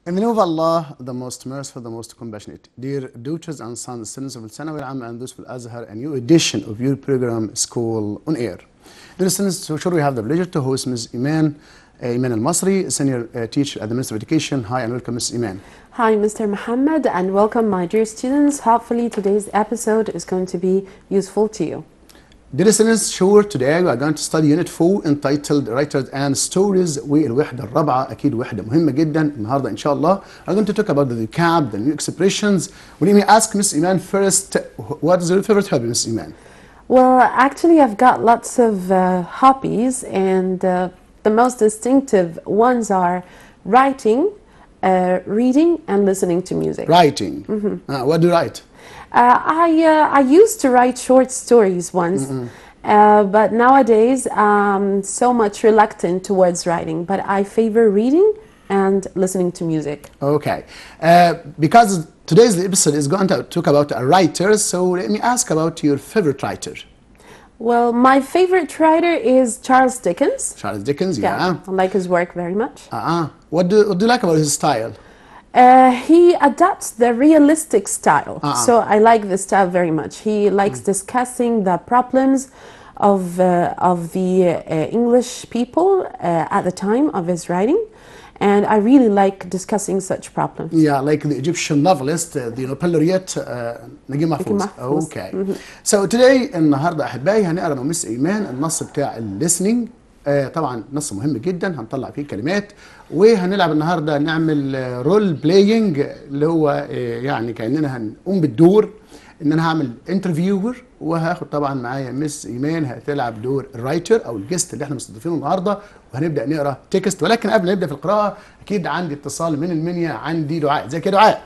In the name of Allah, the most merciful, the most compassionate. Dear daughters and sons, students of Al-Sanawi Al-Amma and those of Al-Azhar, a new edition of your program, School on Air. Dear students, so sure we have the pleasure to host Ms. Iman, uh, Iman Al-Masri, Senior uh, Teacher at the Ministry of Education. Hi and welcome, Ms. Iman. Hi, Mr. Muhammad, and welcome, my dear students. Hopefully, today's episode is going to be useful to you. Dear students, sure today we are going to study Unit 4 entitled Writers and Stories والوحدة الرابعة أكيد وحدة مهمة جدا النهاردة إن شاء الله. We're going to talk about the vocab, the new expressions. Let me ask Ms. Iman first, what is your favorite hobby, Ms. Iman? Well, actually, I've got lots of uh, hobbies, and uh, the most distinctive ones are writing, uh, reading, and listening to music. Writing. Uh, what do you write? Uh, I uh, I used to write short stories once, uh, but nowadays I'm so much reluctant towards writing. But I favor reading and listening to music. Okay. Uh, because today's episode is going to talk about a writer, so let me ask about your favorite writer. Well, my favorite writer is Charles Dickens. Charles Dickens, yeah. I like his work very much. Uh-uh. What do, what do you like about his style? Uh, he adapts the realistic style, Uh-uh. so I like the style very much. He likes discussing the problems of uh, of the uh, English people uh, at the time of his writing, and I really like discussing such problems. Yeah, like the Egyptian novelist, uh, the Nobel laureate uh, نجيب محفوظ. محفوظ. Okay. So today النهارده احبائي هنقرا مع مس ايمان النص بتاع الليسننج آه طبعا نص مهم جدا هنطلع فيه كلمات وهنلعب النهارده نعمل رول بلاينج اللي هو آه يعني كاننا هنقوم بالدور ان انا هعمل انترفيور وهاخد طبعا معايا مس ايمان هتلعب دور الرايتر او الجست اللي احنا مستضيفينه النهارده وهنبدا نقرا تكست ولكن قبل ما نبدا في القراءه اكيد عندي اتصال من المنيا عندي دعاء ازيك يا دعاء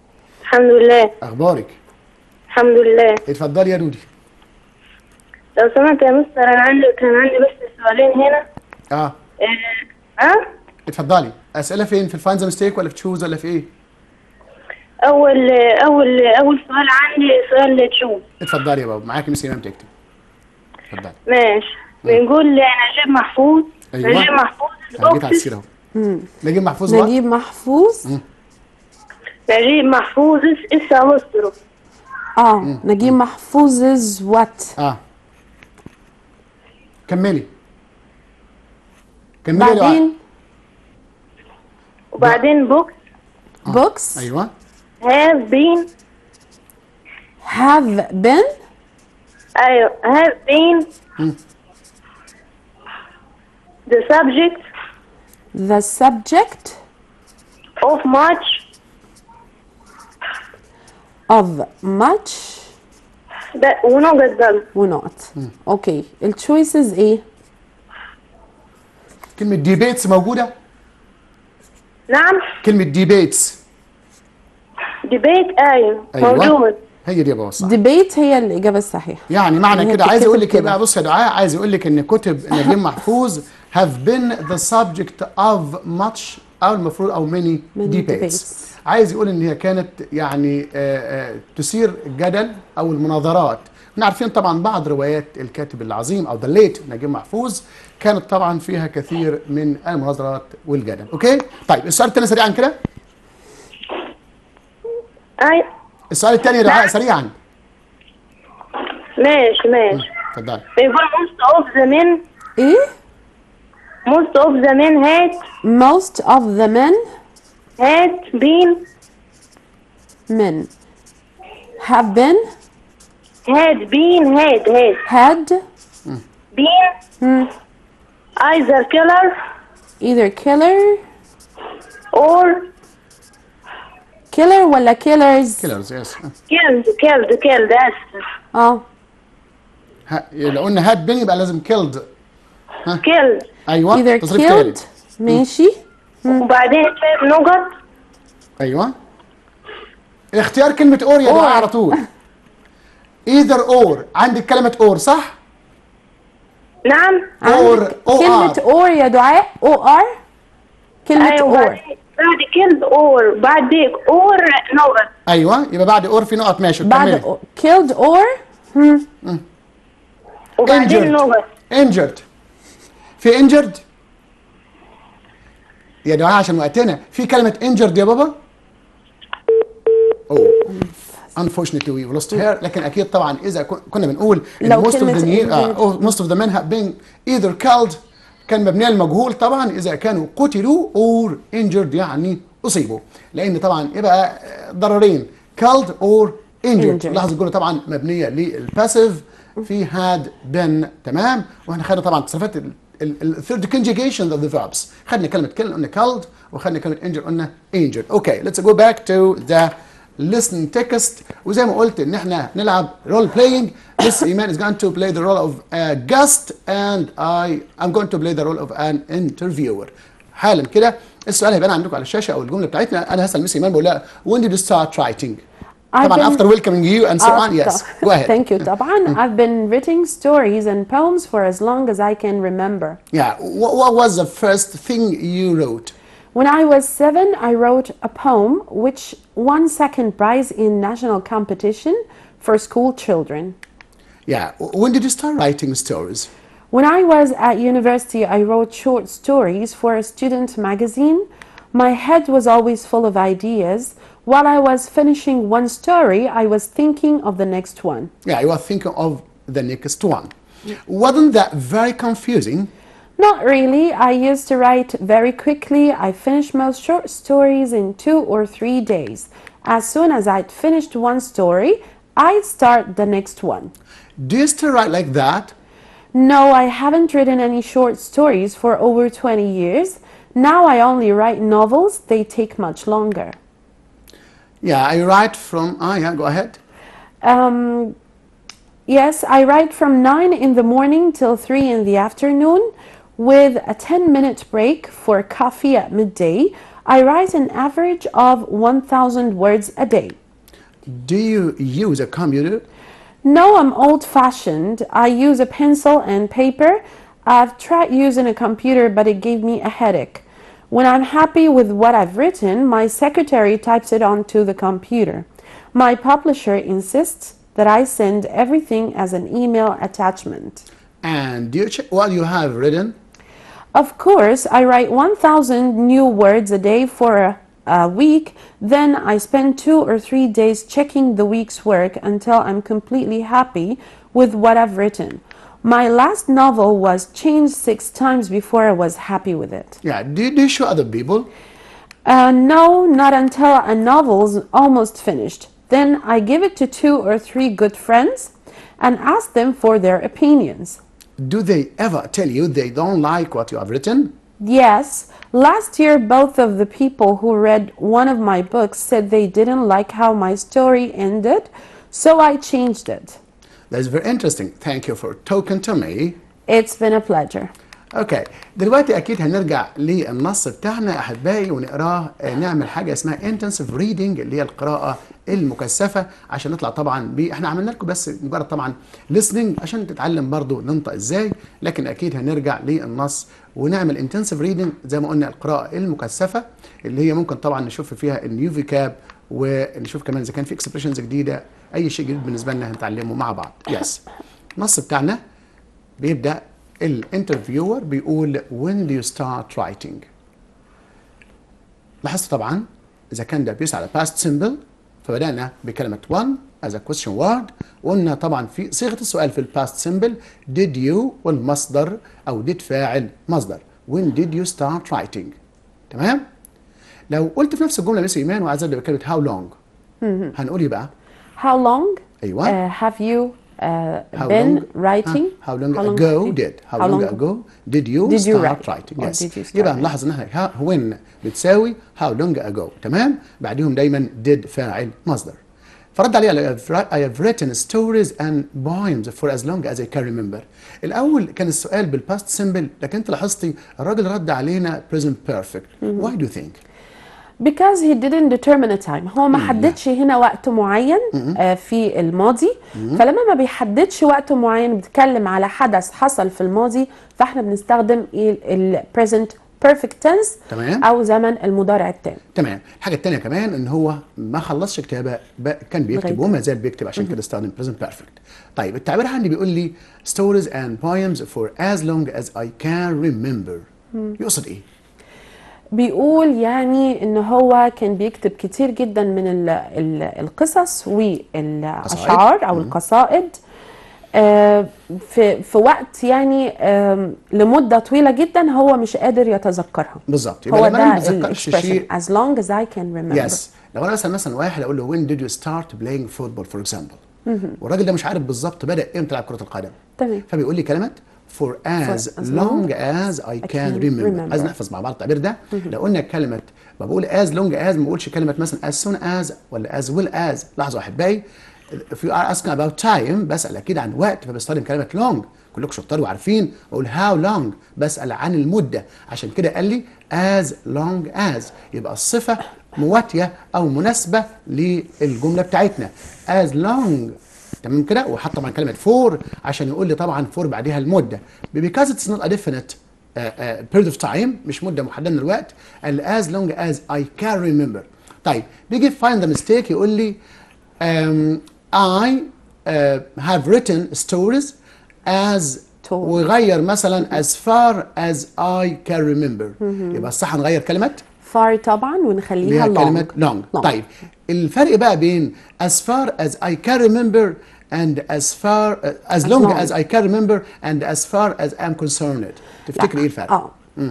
الحمد لله اخبارك الحمد لله اتفضلي يا دودي لو سمحت يا مستر انا عندي كان عندي بس سؤالين هنا اه اه, أه؟ اتفضلي اسئله فين في الفاينز ميستيك ولا في تشوز ولا في ايه اول اول اول سؤال عندي سؤال تشوف اتفضلي يا بابا معاكي مس ايمان بتكتب اتفضلي ماشي بنقول نجيب محفوظ أيوة. نجيب محفوظ انا جيت على الأوكسي السيره اهو نجيب محفوظ وقت نجيب محفوظ نجيب محفوظ اسا مصدره اه نجيب محفوظ's what اه كملي كملي يا دعاء بعدين وبعدين بوكس books ايوه have been have been ايوه have been the subject the subject of much of much ده ونقط ضم ونقط اوكي التشويسز ايه كلمه ديبيتس موجوده نعم كلمه ديبيتس ديبيت ايوه ايوه موجود هي دي يا بابا صح debate هي الاجابه الصحيحه يعني معنى هي كده عايز اقول لك بتتكتب يبقى كده. بص يا دعاء عايز اقول لك ان كتب نجيب محفوظ have been the subject of much او المفروض او many Many debates debates. عايز يقول ان هي كانت يعني آه، آه، تثير الجدل او المناظرات احنا عارفين طبعا بعض روايات الكاتب العظيم او ذا ليت نجيب محفوظ كانت طبعا فيها كثير من المناظرات والجدل اوكي طيب السؤال الثاني سريعا كده اي السؤال الثاني يا دعاء سريعا ماشي ماشي اتفضلي بيقول most of the men ايه most of the men had most of the men had been men have been had been had had had been either killer either killer or killer ولا killers كيلرز يس killed killed killed اسف اه لو قلنا هاد بين يبقى لازم كيلد killed ايوه either تصريف killed ثالث ماشي وبعدين شايف نقط ايوه اختيار كلمة اور يا دعاء Or. على طول ايذر اور عندك كلمة اور صح؟ نعم عندك or كلمة or يا دعاء or كلمة ايوه or بعد بعد killed or بعد or نقط ايوه يبقى بعد اور في نقط ماشي بعد كملي or. killed or وبعدين Injured. نقط injured في injured يا جماعه عشان وقتنا في كلمه injured يا بابا اوه unfortunately we lost her لكن اكيد طبعا اذا كن- كنا بنقول ان لو most of the كلمة ne- آه، injured. oh, most of the men have been either killed كان مبنيه للمجهول طبعا اذا كانوا قتلوا or injured يعني اصيبوا لان طبعا يبقى آه، ضررين killed or injured Injured. لاحظ الجمله طبعا مبنيه للباسيف في had been تمام واحنا خدنا طبعا تصرفات الثيرد conjugation of the verbs خدنا كلمه kill قلنا killed وخدنا كلمه injured قلنا injured اوكي let's go back to the listen text وزي ما قلت ان احنا نلعب role playing Miss Iman is going to play the role of a guest and I I'm going to play the role of an interviewer حالا كده السؤال هيبان عندكم على الشاشه او الجمله بتاعتنا انا هسال مس ايمان بقول لها when did you start writing I've طبعا been- after welcoming you and so on yes go ahead Thank you طبعا I've been writing stories and poems for as long as I can remember. yeah what, what was the first thing you wrote When I was seven, I wrote a poem which won second prize in national competition for school children. yeah when did you start writing stories When I was at university, I wrote short stories for a student magazine. My head was always full of ideas. While I was finishing one story, I was thinking of the next one. yeah you are thinking of the next one wasn't that very confusing Not really. I used to write very quickly. I finished most short stories in two or three days. As soon as I'd finished one story, I'd start the next one. do you still write like that No, I haven't written any short stories for over 20 years. Now I only write novels, they take much longer. yeah I write from ah yeah go ahead Um, yes, I write from 9 in the morning till 3 in the afternoon with a 10 minute break for coffee at midday. I write an average of 1,000 words a day. do you use a computer No, I'm old fashioned. I use a pencil and paper. I've tried using a computer, but it gave me a headache. When I'm happy with what I've written, my secretary types it onto the computer. My publisher insists that I send everything as an email attachment. and do you check what you have written Of course, I write 1,000 new words a day for a, a week. Then I spend two or three days checking the week's work until I'm completely happy with what I've written. My last novel was changed six times before I was happy with it. yeah do you, do you show other people Uh, no, not until a novel's almost finished. Then I give it to two or three good friends and ask them for their opinions. do they ever tell you they don't like what you have written Yes, last year both of the people who read one of my books said they didn't like how my story ended, so I changed it. that's very interesting thank you for talking to me It's been a pleasure. اوكي دلوقتي اكيد هنرجع للنص بتاعنا يا احبائي ونقراه آه، نعمل حاجه اسمها intensive reading اللي هي القراءه المكثفه عشان نطلع طبعا ب احنا عملنا لكم بس مجرد طبعا listening عشان تتعلم برضو ننطق ازاي لكن اكيد هنرجع للنص ونعمل intensive reading زي ما قلنا القراءه المكثفه اللي هي ممكن طبعا نشوف فيها النيو فيكاب ونشوف كمان اذا كان في اكسبريشنز جديده اي شيء جديد بالنسبه لنا هنتعلمه مع بعض يس النص بتاعنا بيبدأ الانترفيور بيقول when do you start writing لاحظت طبعا إذا كان ده بيسعى على past simple فبدأنا بكلمة one as a question word وقلنا طبعا في صيغة السؤال في الباست simple did you والمصدر أو did فاعل مصدر when did you start writing تمام لو قلت في نفس الجملة مس إيمان وعايز أبدأ بكلمة how long هنقول إيه بقى How long أيوة. uh, have you uh, How been long, writing? Huh? How long How ago have you- did? How, long, ago did you did you start write? writing? Or Yes. did you start يبقى writing? نلاحظ ان احنا ها- when بتساوي how long ago تمام؟ بعديهم دايما did فاعل مصدر. فرد عليه قال I have written stories and poems for as long as I can remember. الأول كان السؤال بالباست سيمبل لكن أنت لاحظتي الراجل رد علينا present perfect. Why do you think? Because he didn't determine a time هو ما حددش هنا وقت معين آه، في الماضي فلما ما بيحددش وقت معين بيتكلم على حدث حصل في الماضي فاحنا بنستخدم ال present perfect tense تمام. او زمن المضارع التام تمام الحاجة التانية كمان ان هو ما خلصش كتابة ب- كان بيكتب لغاية. وما زال بيكتب عشان كده استخدم present perfect طيب التعبير عندي بيقول لي stories and poems for as long as I can remember يقصد ايه؟ بيقول يعني ان هو كان بيكتب كتير جدا من ال ال القصص والاشعار او القصائد آه، في في وقت يعني آم، لمده طويله جدا هو مش قادر يتذكرها بالظبط يبقى هو لما انا ده ما بتذكرش ال شيء expression as long as I can remember يس لو انا مثلا مثلا واحد اقول له when did you start playing football for example والراجل ده مش عارف بالظبط بدا امتى يلعب كره القدم تمام فبيقول لي كلمه for as, as long long as I can can remember remember. عايز نحفظ مع بعض التعبير ده لو قلنا كلمه ما بقول as long as ما بقولش كلمه مثلا as soon as ولا as well as لاحظوا احبائي if you are asking about time بسال اكيد عن وقت فبستخدم كلمه long كلكم شطار وعارفين بقول how long بسال عن المده عشان كده قال لي as long as يبقى الصفه مواتيه او مناسبه للجمله بتاعتنا as long تمام كده وحط طبعا كلمه فور عشان يقول لي طبعا فور بعدها المده because it's not a definite uh, uh, period of time مش مده محدده من الوقت قال as long as I can remember طيب بيجي find the mistake يقول لي um, I uh, have written stories as Told. وغير مثلا as far as I can remember يبقى الصح نغير كلمه far طبعا ونخليها ليها كلمة long long. طيب الفرق بقى بين as far as I can remember and as far as, long, long. as I can remember and as far as I'm concerned تفتكري ايه الفرق؟ اه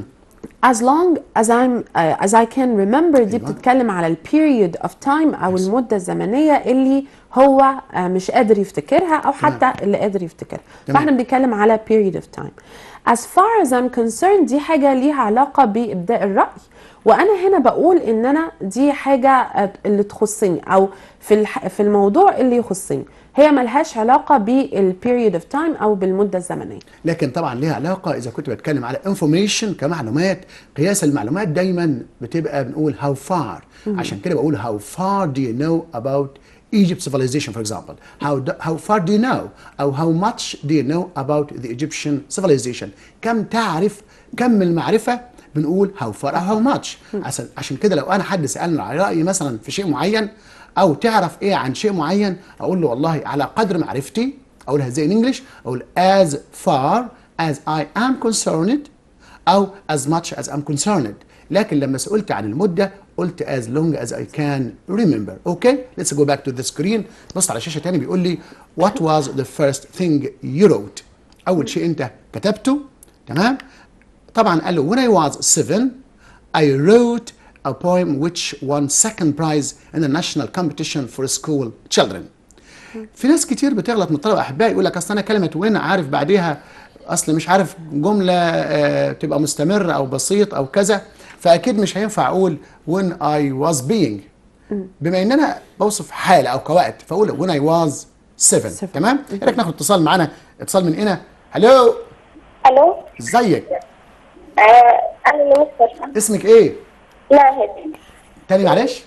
as long as I'm uh, as I can remember دي بتتكلم على ال period of time او المده الزمنيه اللي هو uh, مش قادر يفتكرها او حتى اللي قادر يفتكرها تمام. فاحنا بنتكلم على period of time as far as I'm concerned دي حاجه ليها علاقه بابداء الراي وانا هنا بقول ان انا دي حاجه آه، اللي تخصني او في الح... في الموضوع اللي يخصني هي ملهاش علاقه بالبيريود اوف تايم او بالمده الزمنيه لكن طبعا ليها علاقة إذا كنت بتكلم على information كمعلومات قياس المعلومات دايما بتبقى بنقول how far عشان كده بقول how far do you know about Egypt civilization for example how, do, how far do you know أو how much do you know about the Egyptian civilization كم تعرف كم المعرفة بنقول how far أو how much عشان, عشان كده لو أنا حد سألني على رأيي مثلا في شيء معين أو تعرف إيه عن شيء معين أقول له والله على قدر معرفتي اقولها ازاي in English اقول as far as I am concerned او as much as I'm concerned لكن لما سئلت عن المده قلت as long as I can remember اوكي let's go back to the screen بص على الشاشه تاني بيقول لي what was the first thing you wrote اول شيء انت كتبته تمام طبعا قال له when I was seven I wrote a poem which won second prize in the national competition for school children في ناس كتير بتغلط من الطلبه احبائي يقول لك اصل انا كلمه وين عارف بعديها اصل مش عارف جمله آه، تبقى مستمره او بسيط او كذا فاكيد مش هينفع اقول when I was being بما ان انا بوصف حاله او كوقت فاقول when I was seven Seven. تمام؟ ايه رايك ناخد اتصال معانا اتصال من هنا هلو الو ازيك آه انا اللي مستر اسمك ايه؟ ناهد تاني معلش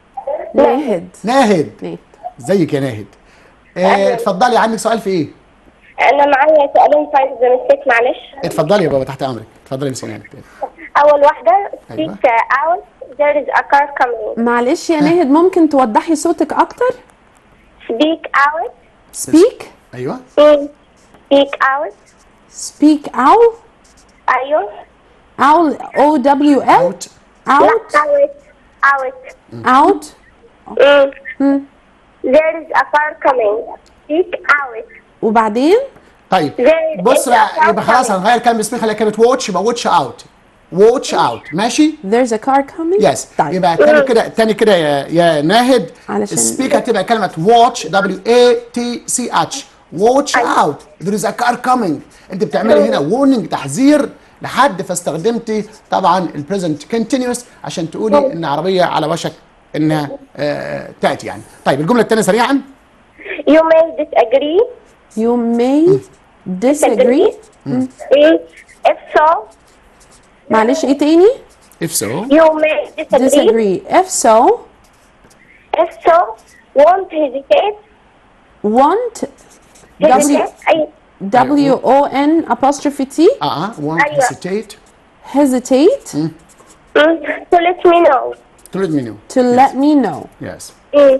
ناهد ناهد ناهد ازيك يا ناهد آه، اتفضلي عندك سؤال في ايه؟ انا معايا سؤالين فايز ذا ميستيك معلش اتفضلي يا بابا تحت امرك اتفضلي يا مسيونات اول واحده أيوة. speak out there is a car coming معلش يا ناهد ممكن توضحي صوتك اكتر speak out speak ايوه mm. speak out speak out ايوه owl o w l اوت لا out out out out mm. there is a car coming speak out وبعدين طيب There بص is بقى a يبقى خلاص coming. هنغير كلمه اسمها خليها كلمه واتش يبقى واتش اوت واتش اوت ماشي there's a car coming يس طيب يبقى تاني كده تاني كده يا يا ناهد علشان- السبيكر تبقى كلمه واتش دبليو اي تي سي اتش واتش اوت there is a car coming انت بتعملي هنا warning تحذير لحد فاستخدمتي طبعا البريزنت كونتينيوس عشان تقولي ان عربيه على وشك انها آه تاتي يعني طيب الجمله الثانيه سريعا you may disagree you may disagree mm. if so معلش ايه تاني if so you may disagree disagree if so if so won't hesitate want w hesitate أي w o n apostrophe t اه اه won't أيوة. hesitate hesitate mm. to let me know to let me know to let me know yes mm.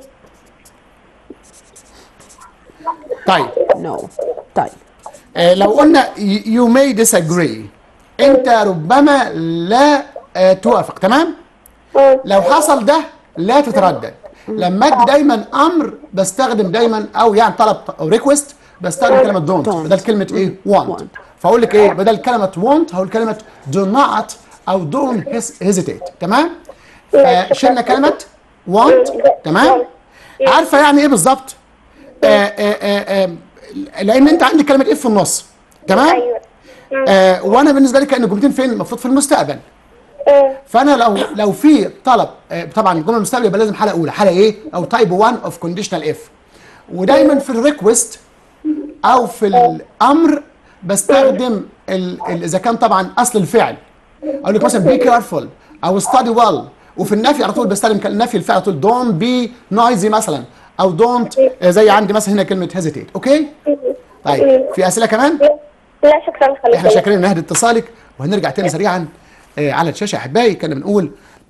طيب no طيب آه لو قلنا y- you may disagree انت ربما لا آه توافق تمام مم. لو حصل ده لا تتردد لما ادي دايما امر بستخدم دايما او يعني طلب او ريكوست بستخدم كلمه دونت Don't. بدل كلمه ايه want Want. فاقول لك ايه بدل كلمه want هقول كلمه do not او don't hes- hesitate تمام فشلنا كلمه want تمام عارفه يعني ايه بالظبط آه، آه، آه، آه، لان انت عندك كلمه اف في النص تمام ايوه آه وانا بالنسبه لي كان الجملتين فين المفروض في المستقبل مم. فانا لو لو في طلب آه، طبعا الجمله المستقبل يبقى لازم حاله اولى حاله ايه او تايب 1 اوف كونديشنال اف ودايما في الريكوست او في الامر بستخدم ال- ال- اذا كان طبعا اصل الفعل اقول لك مثلا بي كيرفول او ستادي ويل وفي النفي على طول بستخدم كل- النفي الفعل على طول دونت بي نويزي مثلا او دونت زي عندي مثلا هنا كلمه هيزيتيت اوكي طيب في اسئله كمان لا شكرا خليك احنا شاكرين نهد اتصالك وهنرجع تاني سريعا آه على الشاشه احبائي كنا بنقول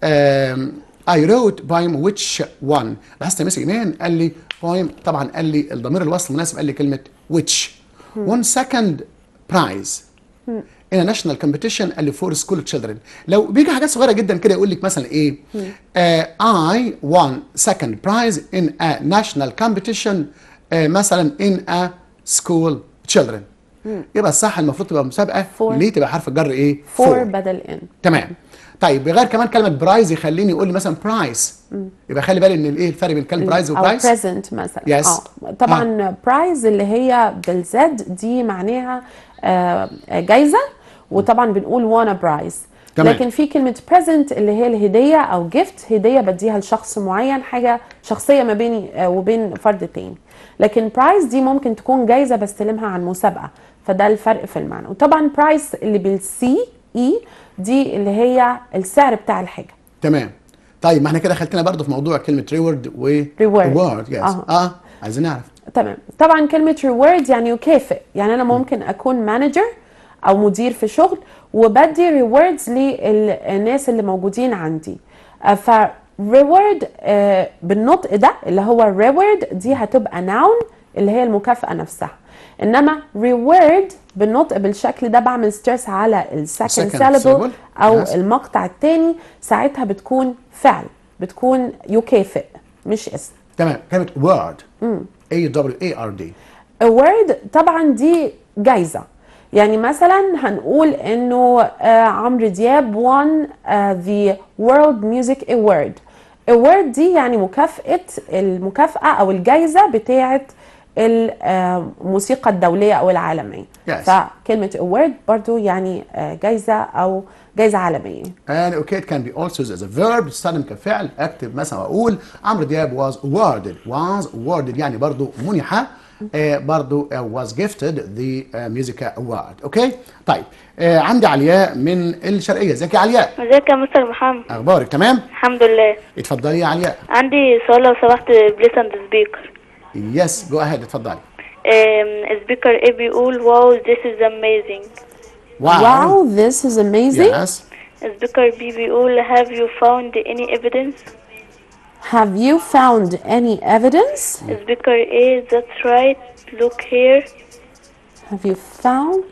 اي روت بايم which one لاحظت يا مس ايمان قال لي بايم طبعا قال لي الضمير الوصل المناسب قال لي كلمه which one second prize in a national competition قال لي for school children لو بيجي حاجات صغيره جدا كده يقول لك مثلا ايه آه I won second prize in a national competition آه مثلا in a school children يبقى الصح المفروض تبقى مسابقه For. ليه تبقى حرف الجر ايه for بدل in تمام طيب بغير كمان كلمه برايز يخليني يقول لي مثلا برايس يبقى خلي بالي ان الايه الفرق بين كلمه برايز او وبرايس present مثلا Yes. اه طبعا برايز اللي هي بالزد دي معناها آه، جايزه وطبعا بنقول وانا برايز تمام. لكن في كلمة present اللي هي الهدية أو gift هدية بديها لشخص معين حاجة شخصية ما بيني آه، وبين فرد تاني لكن prize دي ممكن تكون جايزة بستلمها عن مسابقة فده الفرق في المعنى وطبعا price اللي بالسي اي دي اللي هي السعر بتاع الحاجة تمام طيب ما احنا كده خلتنا برضو في موضوع كلمه ريورد و Reward. reward يس آه. اه عايزين نعرف تمام طبعا كلمة reward يعني يكافئ يعني أنا ممكن أكون مانجر أو مدير في شغل وبدي rewards للناس اللي موجودين عندي آه، ف reward آه، بالنطق ده اللي هو reward دي هتبقى noun اللي هي المكافأة نفسها إنما reward بالنطق بالشكل ده بعمل ستريس على السكند Second syllable syllable. أو Yes. المقطع التاني ساعتها بتكون فعل بتكون يكافئ مش اسم تمام كلمه word A W A R D award طبعا دي جايزة يعني مثلا هنقول انه آه، عمرو دياب won آه، the world music award award دي يعني مكافأة المكافأة او الجايزة بتاعة الموسيقى الدولية او العالمية Yes. فكلمة award برضو يعني آه، جايزة او جايزة عالمية and okay it can be also used as a verb تستخدم كفعل اكتب مثلا اقول عمرو دياب was awarded was awarded يعني برضو منح آه برضو آه was gifted the uh, music award اوكي طيب آه عندي علياء من الشرقيه ازيك يا علياء ازيك يا مستر محمد اخبارك تمام الحمد لله اتفضلي يا علياء عندي سؤال لو سمحت بليس اند سبيكر يس جو اهيد اتفضلي سبيكر ايه بيقول واو this is amazing wow this is amazing يس سبيكر بي بيقول have you found any evidence have you found any evidence سبيكر ايه that's right look here have you found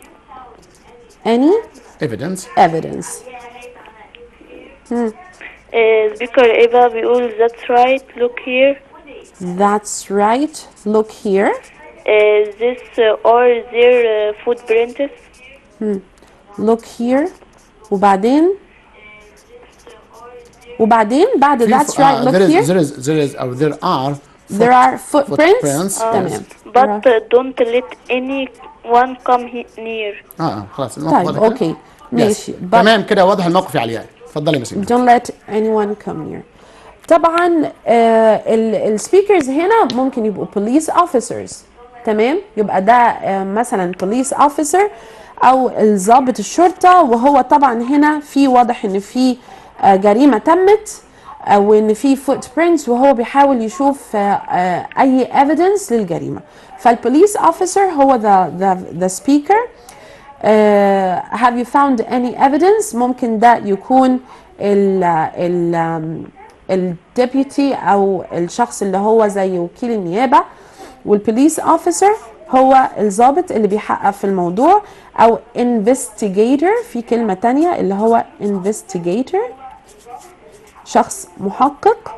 any evidence evidence سبيكر ايه بقى بيقول that's right look here That's right. Look here. Uh, this uh, are their uh, footprints Look here. وبعدين وبعدين بعد في that's ف- right. آه, Look there is here. there is there is or there are There are footprints. footprints. تمام. but uh, don't let anyone come he- near اه اه خلاص الموقف طيب واضح كده؟ اوكي Yes. ماشي. But تمام كده واضح الموقف يا علياء اتفضلي يا مسيح don't let anyone come near. طبعا السبيكرز هنا ممكن يبقوا police officers تمام يبقى ده آه، مثلا police officer او ضابط الشرطه وهو طبعا هنا في واضح ان في آه، جريمه تمت آه، وان في فوت برينتس وهو بيحاول يشوف آه، آه، اي evidence للجريمه فالبوليس اوفيسر هو ذا ذا ذا سبيكر uh, have you found any evidence ممكن ده يكون ال ال الديبيوتي او الشخص اللي هو زي وكيل النيابه والبوليس اوفيسر هو الضابط اللي بيحقق في الموضوع او investigator في كلمة تانية اللي هو investigator شخص محقق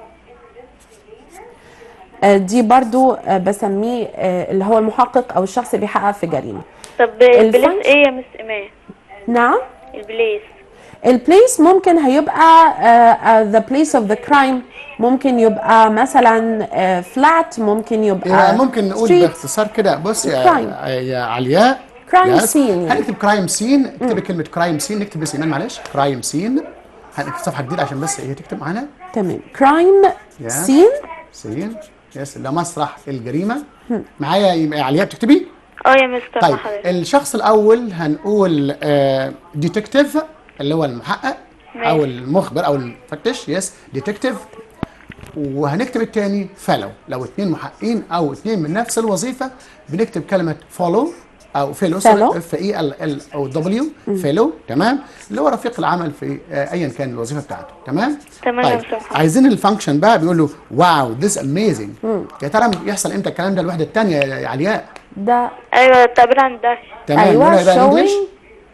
آه، دي برضو آه، بسميه آه، اللي هو المحقق او الشخص اللي بيحقق في جريمة طب البليس الفن- ايه يا مس ايمان نعم البليس البليس ممكن هيبقى uh, uh, the place of the crime ممكن يبقى مثلا uh, flat ممكن يبقى يعني ممكن نقول street. باختصار كده بص يا, Crime. يا علياء Crime Yes. scene يعني. هنكتب كرايم سين اكتبي كلمه كرايم سين نكتب بس ايمان معلش كرايم سين هنكتب صفحه جديده عشان بس هي تكتب معانا تمام crime Yeah. scene سين يس ده مسرح الجريمه معايا يا علياء بتكتبي اه يا مس طبعا طيب حضرتك الشخص الاول هنقول ديتكتيف اللي هو المحقق او ماشي. المخبر او المفتش يس ديتكتيف وهنكتب التاني فلو لو اتنين محققين او اتنين من نفس الوظيفه بنكتب كلمه فولو او فيلو Fellow. اف اي ال ال او دبليو فيلو تمام اللي هو رفيق العمل في آه، ايا كان الوظيفه بتاعته تمام تمام يا طيب مستر محمد. عايزين الفانكشن بقى بيقول له واو ذس اميزنج يا ترى يحصل امتى الكلام ده الوحده الثانيه يا علياء ده ايوه التعبير عن الدهش تمام ايوه نقولها بقى انجلش showing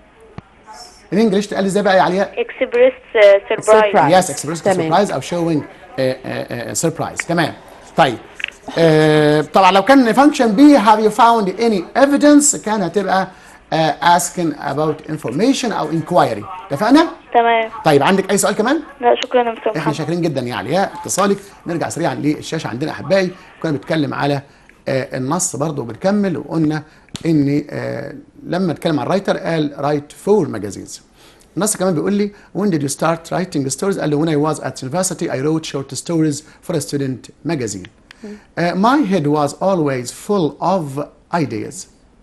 الانجلش تقال ازاي بقى يا علياء اكسبريس Surprise. سربرايز يس اكسبريس تمام. سربرايز او شوينج سربرايز تمام طيب آه، طبعا لو كان فانكشن بي هاف يو فاوند اني ايفيدنس كان هتبقى asking about information او inquiry اتفقنا؟ تمام طيب عندك اي سؤال كمان؟ لا شكرا يا مستر احنا محمد شاكرين جدا يا علياء اتصالك نرجع سريعا للشاشه عندنا احبائي كنا بنتكلم على آه، النص برضه وبنكمل وقلنا ان آه، لما نتكلم عن رايتر قال رايت فور ماجازينز النص كمان بيقول لي when did you start writing stories قال له when I was at university I wrote short stories for a student magazine uh, my head was always full of ideas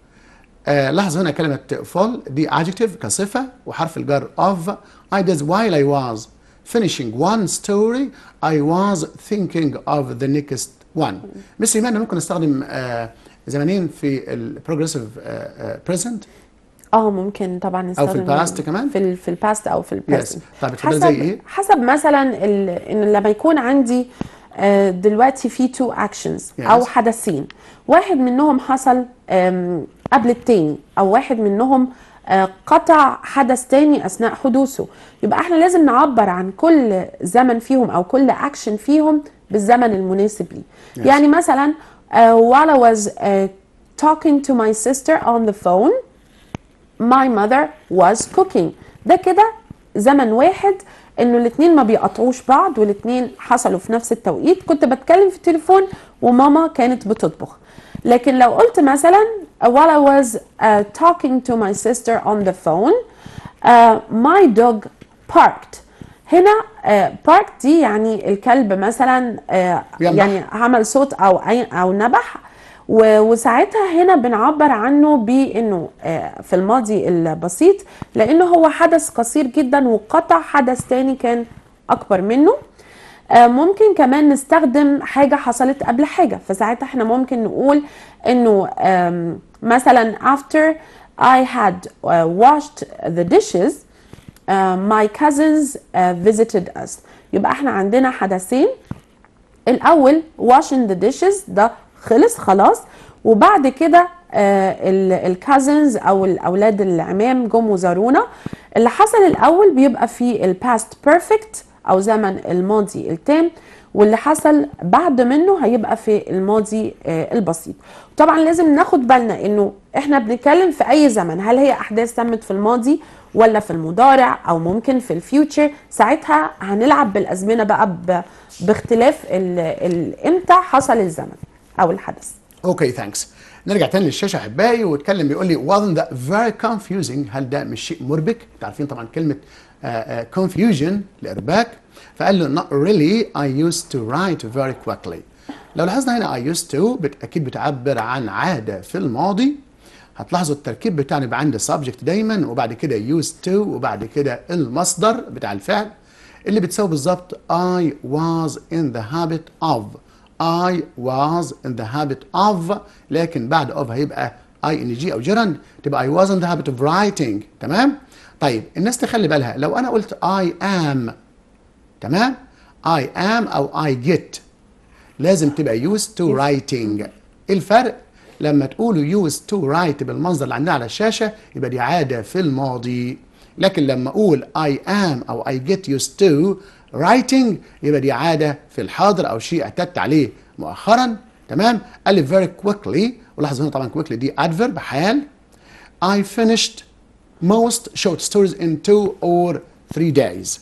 آه لاحظ هنا كلمة full دي adjective كصفة وحرف الجر of ideas while I was finishing one story I was thinking of the next one مس إيمان ممكن نستخدم آه زمانين في ال progressive آه آه present اه ممكن طبعا نستخدم الباست كمان؟ في ال في الباست او في البريزنت طيب اتفضلي زي إيه؟ حسب مثلا ال- ان لما يكون عندي آه، دلوقتي في تو اكشنز Yes. او حدثين واحد منهم حصل آم، قبل التاني او واحد منهم آه، قطع حدث تاني اثناء حدوثه يبقى احنا لازم نعبر عن كل زمن فيهم او كل اكشن فيهم بالزمن المناسب ليه Yes. يعني مثلا آه، while I was uh, talking to my sister on the phone my mother was cooking ده كده زمن واحد انه الاثنين ما بيقطعوش بعض والاثنين حصلوا في نفس التوقيت كنت بتكلم في التليفون وماما كانت بتطبخ لكن لو قلت مثلا while I was uh, talking to my sister on the phone uh, my dog barked هنا uh, barked دي يعني الكلب مثلا uh, ينبح. يعني عمل صوت او أي- او نبح و- وساعتها هنا بنعبر عنه بانه آه، في الماضي البسيط لانه هو حدث قصير جدا وقطع حدث تاني كان اكبر منه آه، ممكن كمان نستخدم حاجة حصلت قبل حاجة فساعتها احنا ممكن نقول انه آم، مثلا after I had uh, washed the dishes uh, my cousins uh, visited us يبقى احنا عندنا حدثين الاول washing the dishes ده خلص خلاص وبعد كده الكازنز او الاولاد العمام جم وزارونا اللي حصل الاول بيبقى في الباست بيرفكت او زمن الماضي التام واللي حصل بعد منه هيبقى في الماضي آه، البسيط طبعا لازم ناخد بالنا انه احنا بنتكلم في اي زمن هل هي احداث تمت في الماضي ولا في المضارع او ممكن في الفيوتشر ساعتها هنلعب بالازمنه بقى ب- باختلاف ال- ال- امتى حصل الزمن او الحدث اوكي ثانكس نرجع تاني للشاشه احبائي واتكلم بيقول لي wasn't that very confusing هل ده مش شيء مربك؟ انتوا عارفين طبعا كلمه uh, uh, confusion الارباك فقال له not really I used to write very quickly لو لاحظنا هنا I used to بت اكيد بتعبر عن عاده في الماضي هتلاحظوا التركيب بتاعنا يبقى عندي subject دايما وبعد كده used to وبعد كده المصدر بتاع الفعل اللي بتساوي بالظبط I was in the habit of I was in the habit of لكن بعد of هيبقى ing او gerund تبقى I was in the habit of writing تمام طيب الناس تخلي بالها لو انا قلت I am تمام I am او I get لازم تبقى used to writing ايه الفرق لما تقولوا used to write بالمنظر اللي عندنا على الشاشة يبقى دي عادة في الماضي لكن لما أقول I am أو I get used to writing يبقى دي عادة في الحاضر أو شيء اعتدت عليه مؤخرا تمام قال لي very quickly ولاحظ هنا طبعا quickly دي adverb حال I finished most short stories in two or three days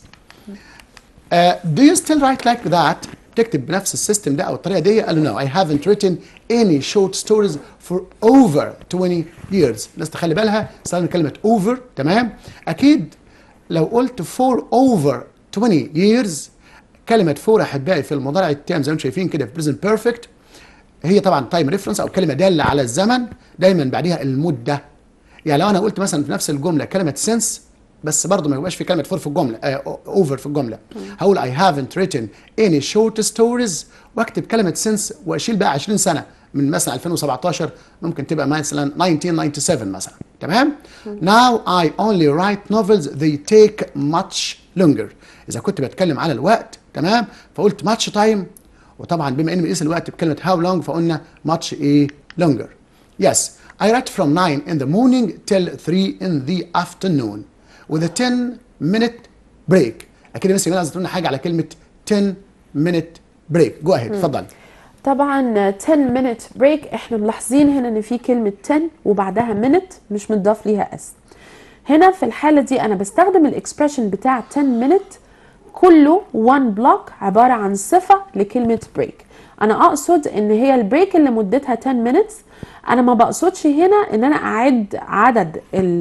Uh, do you still write like that تكتب بنفس السيستم ده او الطريقه دي قال له no I haven't written any short stories for over 20 years الناس تخلي بالها استخدم كلمه over تمام اكيد لو قلت for over 20 years كلمه for احبائي في المضارع التام زي ما انتم شايفين كده في present perfect هي طبعا تايم ريفرنس او كلمه داله على الزمن دايما بعديها المده يعني لو انا قلت مثلا في نفس الجمله كلمه since بس برضه ما يبقاش في كلمه فور في الجمله اوفر في الجمله هقول I haven't written any short stories واكتب كلمه since واشيل بقى 20 سنه من مثلا 2017 ممكن تبقى مثلا 1997 مثلا تمام now I only write novels they take much longer اذا كنت بتكلم على الوقت تمام فقلت much time وطبعا بما اني بنقيس الوقت بكلمه how long فقلنا much ايه longer yes I write from 9 in the morning till 3 in the afternoon with a 10 minute break اكيد بس يا عايز تقول لنا حاجه على كلمه 10 minute break جو اهيد اتفضل طبعا 10 minute break احنا ملاحظين هنا ان في كلمة 10 وبعدها minute مش متضاف ليها اس هنا في الحالة دي انا بستخدم الاكسبريشن بتاع 10 minute كله one block عبارة عن صفة لكلمة break انا اقصد ان هي البريك اللي مدتها 10 minutes انا ما بقصدش هنا ان انا اعد عدد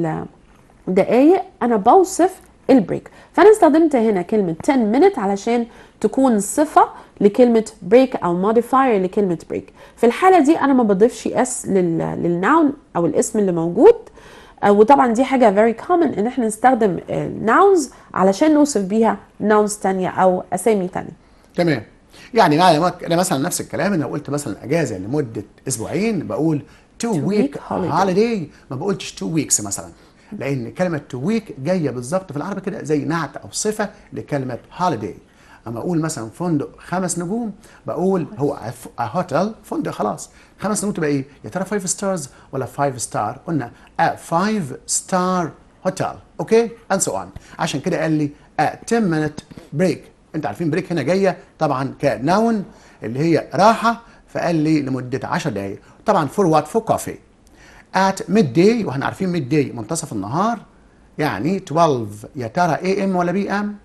الدقايق انا بوصف البريك فانا استخدمت هنا كلمة 10 minute علشان تكون صفة لكلمة break أو modifier لكلمة break في الحالة دي أنا ما بضيفش اس للناون أو الاسم اللي موجود آه، وطبعا دي حاجة very common إن احنا نستخدم nouns علشان نوصف بيها nouns تانية أو أسامي تانية تمام يعني انا انا مثلا نفس الكلام انا قلت مثلا اجازه لمده اسبوعين بقول two Two week week holiday. holiday ما بقولش two weeks مثلا لان كلمه two week جايه بالظبط في العربي كده زي نعت او صفه لكلمه holiday اما اقول مثلا فندق خمس نجوم بقول هو هوتيل فندق خلاص خمس نجوم تبقى ايه يا ترى 5 ستارز ولا 5 ستار قلنا a 5 ستار هوتيل اوكي اند سو اون عشان كده قال لي a 10 minute break انت عارفين بريك هنا جايه طبعا كنون اللي هي راحه فقال لي لمده 10 دقائق طبعا فور وات فور كوفي at midday واحنا عارفين midday منتصف النهار يعني 12 يا ترى اي ام ولا بي ام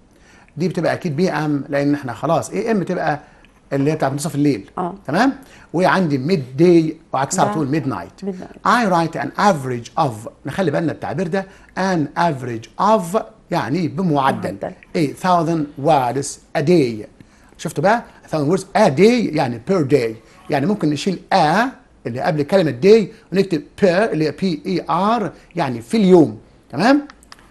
دي بتبقى اكيد بي ام لان احنا خلاص اي ام بتبقى اللي هي بتاعت منتصف الليل آه. تمام وعندي ميد داي وعكسها على ده طول ميد نايت midnight. I write an average of نخلي بالنا التعبير ده an average of يعني بمعدل معدل. 8000 words a day شفتوا بقى 1000 words a day يعني per day يعني ممكن نشيل a اللي قبل كلمة day ونكتب per اللي هي p e r يعني في اليوم تمام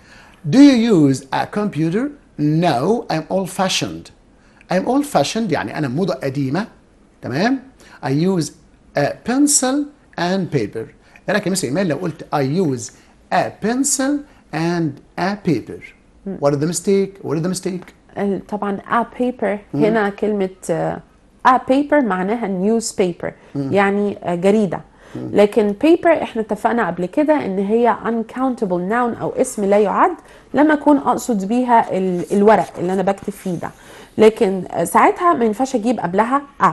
Do you use a computer? No, I'm old fashioned. I'm old fashioned يعني أنا موضة قديمة تمام؟ I use a pencil and paper. لكن مثل إيمان لو قلت I use a pencil and a paper. What is the mistake? What is the mistake? ال- طبعا a paper هنا كلمة آه، a paper معناها newspaper يعني آه، جريدة لكن paper احنا اتفقنا قبل كده ان هي uncountable noun او اسم لا يعد لما اكون اقصد بيها ال- الورق اللي انا بكتب فيه ده لكن آه، ساعتها ما ينفعش اجيب قبلها a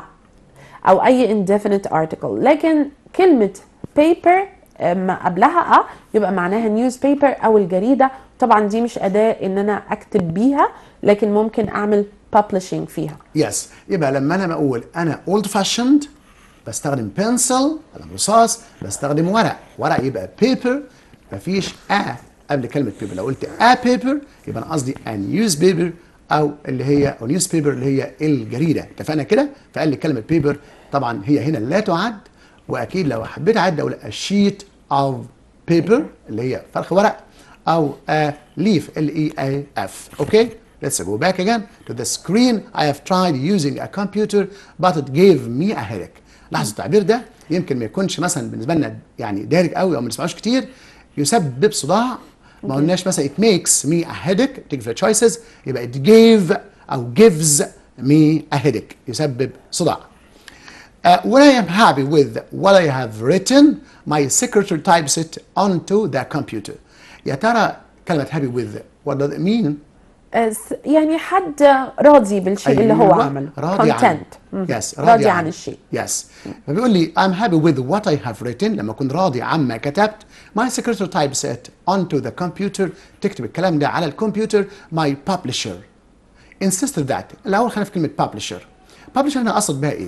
او اي indefinite article لكن كلمة paper آه، ما قبلها اه يبقى معناها newspaper او الجريدة طبعا دي مش اداة ان انا اكتب بيها لكن ممكن اعمل publishing فيها Yes يبقى لما أنا بقول أنا old fashioned بستخدم بنسل قلم رصاص بستخدم ورق ورق يبقى paper مفيش a قبل كلمة paper لو قلت a paper يبقى أنا قصدي a newspaper أو اللي هي أو newspaper اللي هي الجريدة اتفقنا كده فقال لي كلمة paper طبعا هي هنا لا تعد وأكيد لو حبيت أعد أقول a sheet of paper اللي هي فرخ ورق أو a leaf L E A F okay Let's go back again to the screen. I have tried using a computer but it gave me a headache. لاحظوا التعبير ده يمكن ما يكونش مثلا بالنسبه لنا يعني دارج قوي او ما نسمعوش كتير يسبب صداع ما قلناش مثلا it makes me a headache تيجي في choices يبقى it gave او gives me a headache يسبب صداع. Uh, when I am happy with what I have written, my secretary types it onto the computer. يا ترى كلمة happy with what does it mean? أس- يعني حد راضي بالشيء اللي هو أيوة، عمله راضي عن content مم. يس راضي عن الشيء يس فبيقول لي I'm happy with what I have written لما أكون راضي عما كتبت my secretary types it onto the computer تكتب الكلام ده على الكمبيوتر my publisher insisted that الأول خلينا في كلمة publisher publisher هنا أقصد بها إيه؟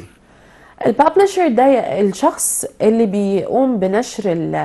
الببلشر ده الشخص اللي بيقوم بنشر ال-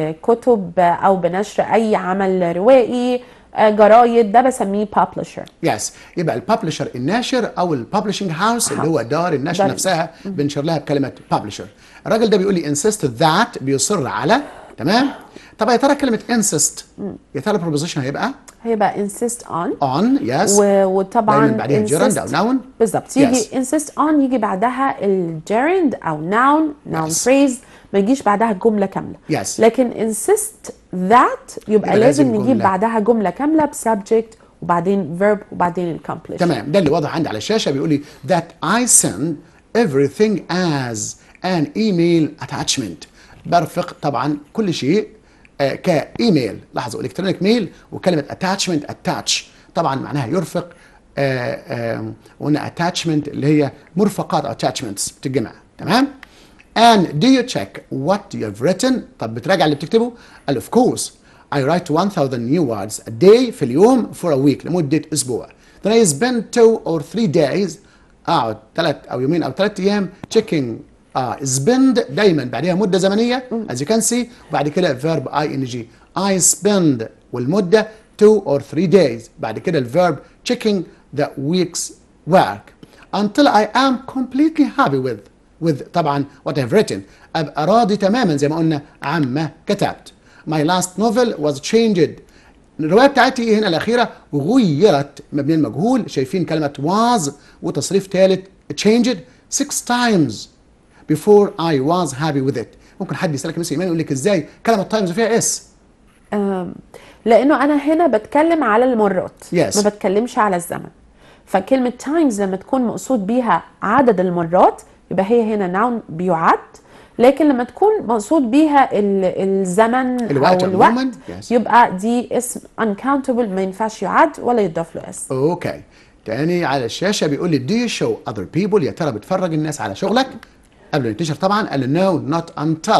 الكتب او بنشر اي عمل روائي آه، جرايد ده بسميه ببلشر يس يبقى الببلشر الناشر او الببلشنج هاوس اللي هو دار النشر دار- نفسها بنشر لها بكلمه ببلشر الراجل ده بيقول لي insist that بيصر على تمام طب يا ترى كلمه insist يا ترى البروبوزيشن هيبقى هيبقى insist on on yes و- وطبعا دايما بعديها gerund او noun بالظبط يجي Yes. insist on يجي بعدها الجيرند او noun noun Yes. phrase ما يجيش بعدها جمله كامله Yes. لكن insist that يبقى يبقى لازم لازم نجيب جملة. بعدها جمله كامله بسبجكت وبعدين verb وبعدين accomplish تمام ده اللي واضح عندي على الشاشه بيقول لي that I send everything as an email attachment برفق طبعا كل شيء آه كايميل لاحظوا الكترونيك ميل وكلمه attachment attach طبعا معناها يرفق آه آه وقلنا attachment اللي هي مرفقات او attachments بتتجمع تمام and do you check what you have written طب بتراجع اللي بتكتبه قال of course I write 1000 new words a day في اليوم for a week لمدة أسبوع. Then I spend two or three days أقعد ثلاث أو يومين أو ثلاث أيام checking uh, spend دايما بعدها مدة زمنية as you can see وبعد كده verb ing I spend والمدة two or three days بعد كده الverb checking the week's work until I am completely happy with with طبعا what I've written أبقى راضي تماما زي ما قلنا عما كتبت. My last novel was changed الرواية بتاعتي هنا الأخيرة غيرت مبني المجهول شايفين كلمة was وتصريف ثالث changed six times before I was happy with it ممكن حد يسألك مثل إيمان يقول لك إزاي كلمة times فيها اس أم، لانه انا هنا بتكلم على المرات Yes. ما بتكلمش على الزمن فكلمه times لما تكون مقصود بيها عدد المرات يبقى هي هنا noun بيعد لكن لما تكون مقصود بيها ال- الزمن الوقت او عموماً، الوقت yes. يبقى دي اسم uncountable ما ينفعش يعد ولا يضاف له اسم اوكي تاني على الشاشة بيقول لي do you show other people يا ترى بتفرج الناس على شغلك قبل ما ينتشر طبعا قال لي no not until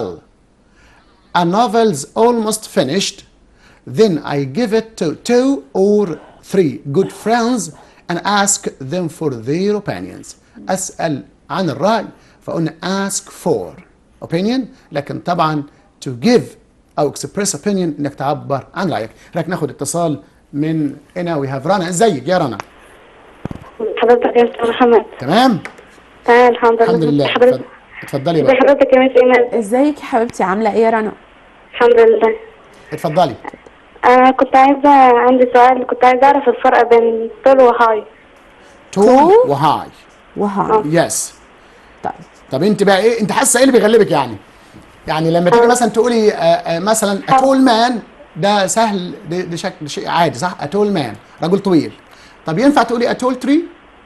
a novel's almost finished then I give it to two or three good friends and ask them for their opinions أسأل عن الرأي فقلنا ask for opinion لكن طبعا to give أو express opinion إنك تعبر عن رأيك لكن ناخد اتصال من هنا we have رنا ازيك يا رنا حضرتك يا استاذ محمد تمام تمام الحمد لله الحمد لله حضرتك اتفضلي ازي بقى حضرتك يا مس ايمان ازيك يا حبيبتي عامله ايه يا رنا الحمد لله اتفضلي انا كنت عايزه عندي سؤال كنت عايزه اعرف الفرق بين طول وهاي تول وهاي وها يس طيب طب انت بقى ايه انت حاسه ايه اللي بيغلبك يعني يعني لما تيجي مثلا تقولي آه، آه، مثلا اتول مان ده سهل ده, ده شكل شيء عادي صح اتول مان رجل طويل طب ينفع تقولي اتول تري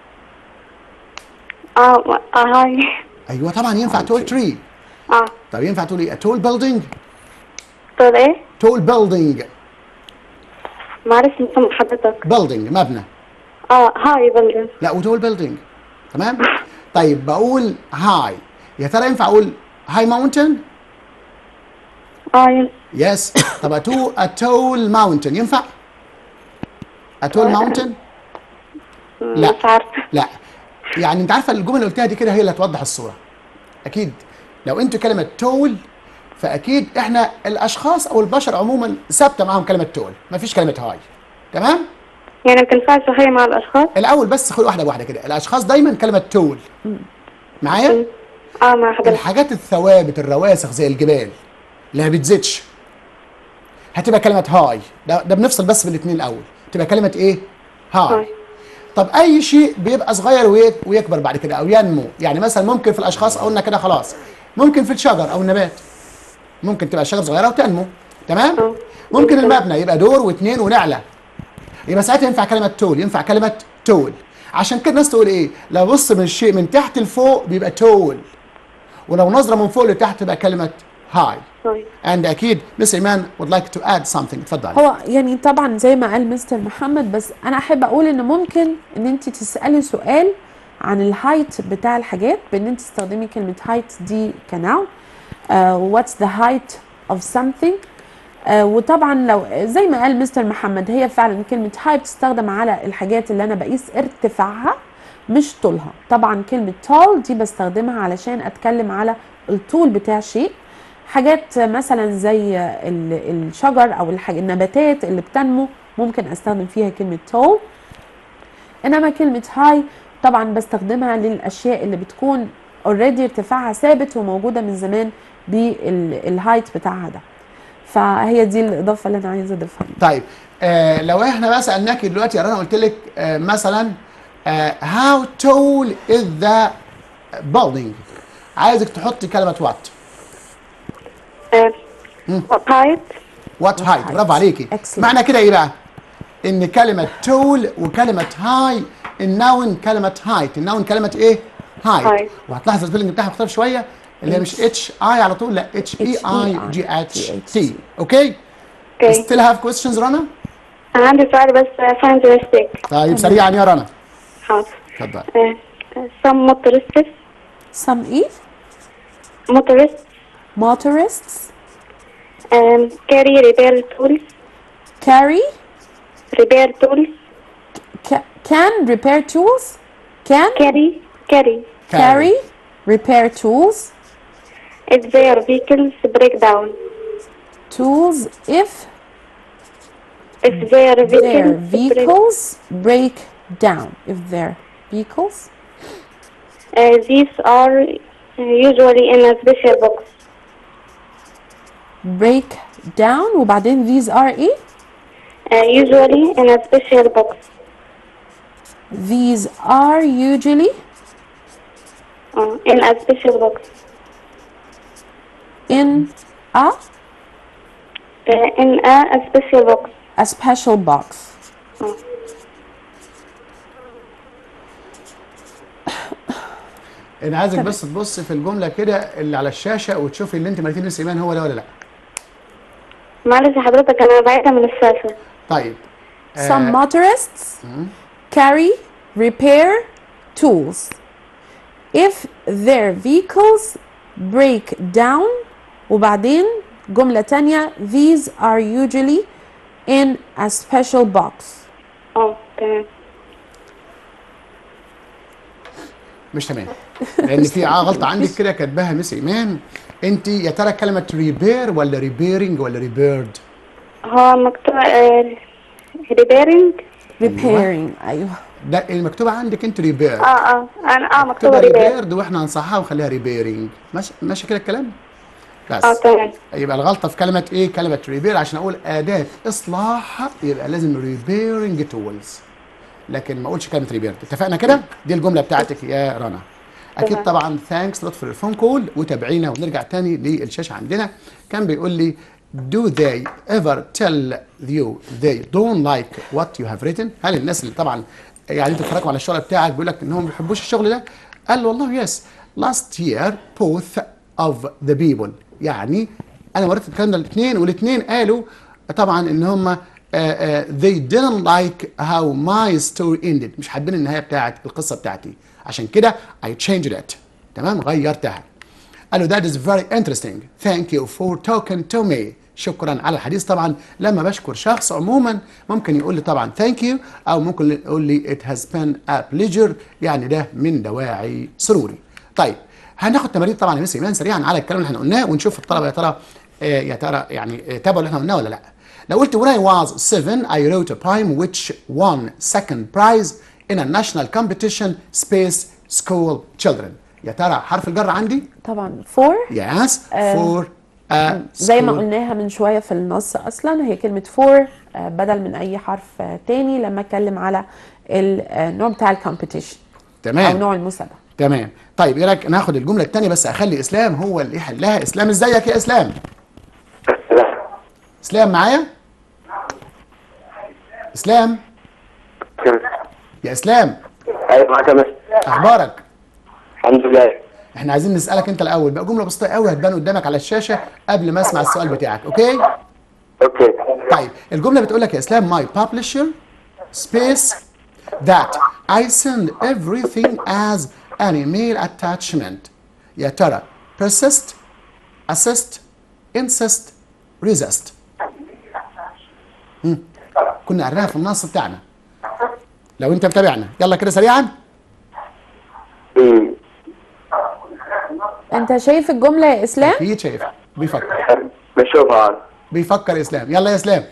اه اه هاي ايوه طبعا ينفع تول تري اه طب ينفع تقولي اتول بيلدينج طول ايه تول بيلدينج معلش مش سامع حضرتك بيلدينج مبنى اه هاي بلدن لا وتول بيلدينج تمام طيب بقول هاي يا ترى ينفع اقول هاي ماونتن اه ينفع. يس طب اتو اتول ماونتن ينفع اتول ماونتن لا. مش عارفه لا يعني انت عارفه الجمله اللي قلتها دي كده هي اللي هتوضح الصوره اكيد لو انتوا كلمه تول فاكيد احنا الاشخاص او البشر عموما ثابته معاهم كلمه تول مفيش كلمه هاي تمام يعني ما بتنفعش هاي مع الاشخاص الاول بس خد واحده بواحده كده الاشخاص دايما كلمه تول معايا اه مع حضرتك الحاجات الثوابت الرواسخ زي الجبال اللي ما بتزيدش هتبقى كلمه هاي ده, ده بنفصل بس بالاثنين الاول تبقى كلمه ايه هاي هاي. طب اي شيء بيبقى صغير ويك- ويكبر بعد كده او ينمو يعني مثلا ممكن في الاشخاص قلنا كده خلاص ممكن في الشجر او النبات ممكن تبقى الشجر صغيره وتنمو تمام اه. ممكن المبنى يبقى دور واثنين ونعلى يبقى ساعتها ينفع كلمه تول ينفع كلمه تول عشان كده الناس تقول ايه لو بص من الشيء من تحت لفوق بيبقى تول ولو نظره من فوق لتحت تبقى كلمه هاي طيب and اكيد مس ايمان would like to add something اتفضل هو يعني طبعا زي ما قال مستر محمد بس انا احب اقول ان ممكن ان انت تسالي سؤال عن الهايت بتاع الحاجات بان انت تستخدمي كلمه هايت دي كنوع واتس ذا هايت اوف something آه وطبعا لو زي ما قال مستر محمد هي فعلا كلمه هاي بتستخدم على الحاجات اللي انا بقيس ارتفاعها مش طولها طبعا كلمه tall دي بستخدمها علشان اتكلم على الطول بتاع شيء حاجات مثلا زي ال- الشجر او الحاج- النباتات اللي بتنمو ممكن استخدم فيها كلمه tall انما كلمه هاي طبعا بستخدمها للاشياء اللي بتكون اوريدي ارتفاعها ثابت وموجوده من زمان بالهايت بتاعها ده فهي دي الاضافه اللي انا عايزه اضيفها طيب آه لو احنا بقى سالناكي دلوقتي يا رنا قلت لك آه مثلا آه how tall is the building عايزك تحطي كلمه what what height what height برافو عليكي Excellent. معنى كده ايه بقى ان كلمه tall وكلمه high النون كلمه height النون كلمه ايه height Height. وهتلاحظ السبيلنج بتاعها مختلف شويه اللي هي مش اتش اي على طول لا اتش اي اي جي اتش تي اوكي اوكي still have questions رنا انا عندي سؤال بس find the mistake طيب سريعا يا رنا حاضر اتفضل آه، some motorists some ايه motorists motorists um, carry repair tools carry repair tools ca- can repair tools can carry carry carry repair tools if their vehicles break down tools if if their their vehicles break, vehicles break down if their vehicles uh, these are uh, usually in a special box break down وبعدين these are ايه uh, usually in a special box these are usually uh, in a special box in a uh, in a, a special box a special box انا عايزك بس تبص في الجمله كده اللي على الشاشه وتشوفي اللي انت مالتين ايمان هو ده ولا لا معلش حضرتك انا بعيدة من الشاشة طيب some motorists carry repair tools if their vehicles break down وبعدين جملة تانية these are usually in a special box اه تمام مش تمام لان في غلطه عندك كده كاتباها مس ايمان انت يا ترى كلمه ريبير ولا ريبيرنج ولا ريبيرد هو مكتوب ريبيرنج repairing أيوه ده المكتوبه عندك انت ريبير اه اه انا اه مكتوبة مكتوبه ريبير ريبيرد واحنا هنصحها ونخليها ريبيرنج ماشي ماشي كده الكلام بس اه تمام يبقى الغلطه في كلمه ايه كلمه ريبير عشان اقول اداه اصلاح يبقى لازم ريبيرنج تولز لكن ما اقولش كلمه ريبيرد اتفقنا كده دي الجمله بتاعتك يا رنا اكيد تمام. طبعا ثانكس لطف الفون كول وتابعينا ونرجع تاني للشاشه عندنا كان بيقول لي do they ever tell you they don't like what you have written هل الناس اللي طبعا يعني انتوا بتتفرجوا على الشغل بتاعك بيقول لك انهم ما بيحبوش الشغل ده قال والله يس last year both of the people يعني انا وريت الكلام ده الاثنين والاثنين قالوا طبعا ان هم they didn't like how my story ended مش حابين النهايه بتاعت القصه بتاعتي عشان كده I changed it تمام غيرتها قالوا that is very interesting thank you for talking to me شكرا على الحديث طبعا لما بشكر شخص عموما ممكن يقول لي طبعا thank you او ممكن يقول لي it has been a pleasure يعني ده من دواعي سروري طيب هناخد تمارين طبعا يا مس ايمان سريعا على الكلام اللي احنا قلناه ونشوف الطلبه يا ترى آه، يا ترى يعني آه، تابعوا اللي احنا قلناه ولا لا لو قلت when I was seven I wrote a poem which won second prize in a national competition space school children يا ترى حرف الجر عندي طبعا for yes for a زي ما school. قلناها من شوية في النص أصلا هي كلمة for آه، بدل من أي حرف آه، تاني لما أتكلم على النوع بتاع الكومبيتيشن أو تمام نوع المسابقة تمام طيب ايه رايك ناخد الجمله الثانيه بس اخلي اسلام هو اللي يحلها اسلام ازيك يا اسلام اسلام معايا اسلام يا اسلام ايوه معاك يا مستر اخبارك الحمد لله احنا عايزين نسالك انت الاول بقى جمله بسيطه قوي هتبان قدامك على الشاشه قبل ما اسمع السؤال بتاعك اوكي اوكي طيب الجمله بتقول لك يا اسلام my publisher space that I send everything as an email attachment يا ترى persist assist insist resist مم. كنا قريناها في النص بتاعنا لو انت متابعنا يلا كده سريعا امم انت شايف الجمله يا اسلام اكيد شايف بيفكر بشوفها بيفكر يا اسلام يلا يا اسلام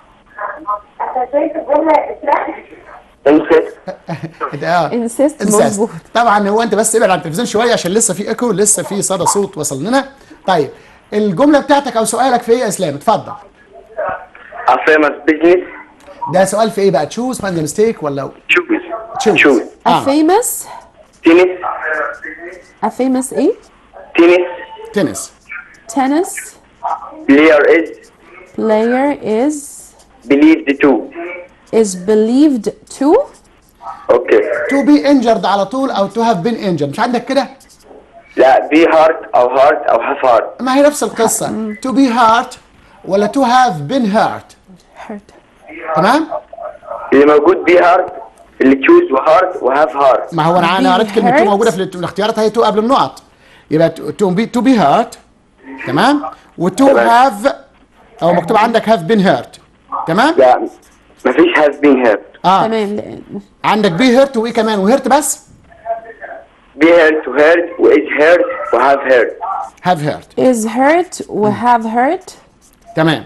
انسى انت اه insist insist. مظبوط طبعا هو انت بس ابعد عن التلفزيون شويه عشان لسه في ايكو لسه في صدى صوت وصل لنا طيب الجمله بتاعتك او سؤالك في ايه يا اسلام اتفضل A famous business ده سؤال في ايه بقى تشوز فاند ميستيك ولا choose تشوز choose a اه famous tennis a famous ايه tennis تنس tennis player is player is believed to is believed to اوكي تو بي انجرد على طول او تو هاف بين انجرد مش عندك كده لا be hard او hard او have hard ما هي نفس القصه تو بي هارت ولا تو هاف بين هارت hurt تمام اللي موجود be hard اللي choose وهارد وهاف hard ما هو انا انا Be قريت كلمه تو hurt. موجوده في الاخت- الاختيارات هي تو قبل النقط يبقى تو بي تو بي هارت تمام وتو تمام. هاف او مكتوب عندك هاف بين هارت تمام لا مفيش has been hurt اه تمام لأن- عندك بي هيرت وايه كمان وهيرت بس be hurt to hurt و is hurt و have hurt هاف هيرت is hurt و have hurt تمام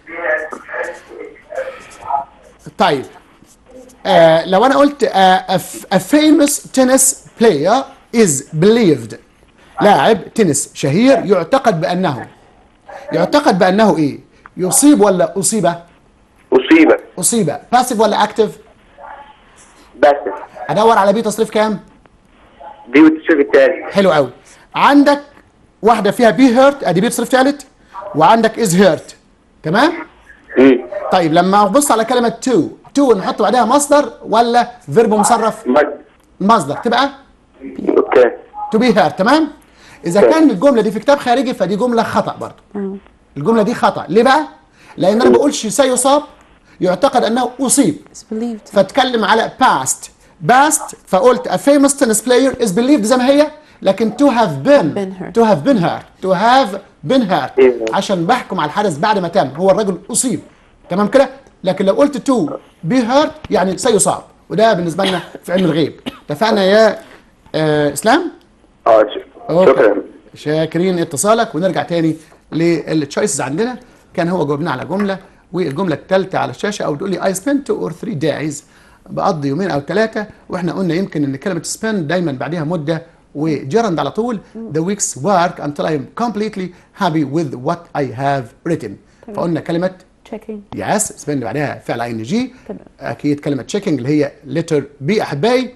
طيب آه لو انا قلت آه a, f- a famous tennis player is believed لاعب تنس شهير يعتقد بانه يعتقد بانه ايه يصيب ولا اصيب أصيب اصيب باسيف ولا اكتف بس ادور على بي تصريف كام دي والتصريف التالي حلو قوي عندك واحده فيها بي هيرت ادي بي تصريف ثالث وعندك از هيرت تمام مم. طيب لما ابص على كلمه تو تو نحط بعدها مصدر ولا فيرب مصرف مد مصدر تبقى اوكي تو بي هير تمام اذا كان الجمله دي في كتاب خارجي فدي جمله خطا برضه الجمله دي خطا ليه بقى لان انا ما بقولش سيصاب يعتقد انه اصيب is believed فاتكلم على past past فقلت a famous tennis player is believed زي ما هي لكن to have been Been hurt. to have been hurt to have been hurt إيه. عشان بحكم على الحدث بعد ما تم هو الرجل اصيب تمام كده لكن لو قلت to be hurt يعني سيصاب وده بالنسبه لنا في علم الغيب اتفقنا يا آه اسلام اه ش- أوكي. شكرا شاكرين اتصالك ونرجع تاني للتشويسز عندنا كان هو جاوبنا على جمله والجمله الثالثه على الشاشه او تقول لي I spent two or three days بقضي يومين او ثلاثه واحنا قلنا يمكن ان كلمه spend دايما بعدها مده وجرند على طول the week's work until I am completely happy with what I have written فقلنا كلمه checking يس spend بعدها فعل اي ان جي تمام. اكيد كلمه checking اللي هي letter B احبائي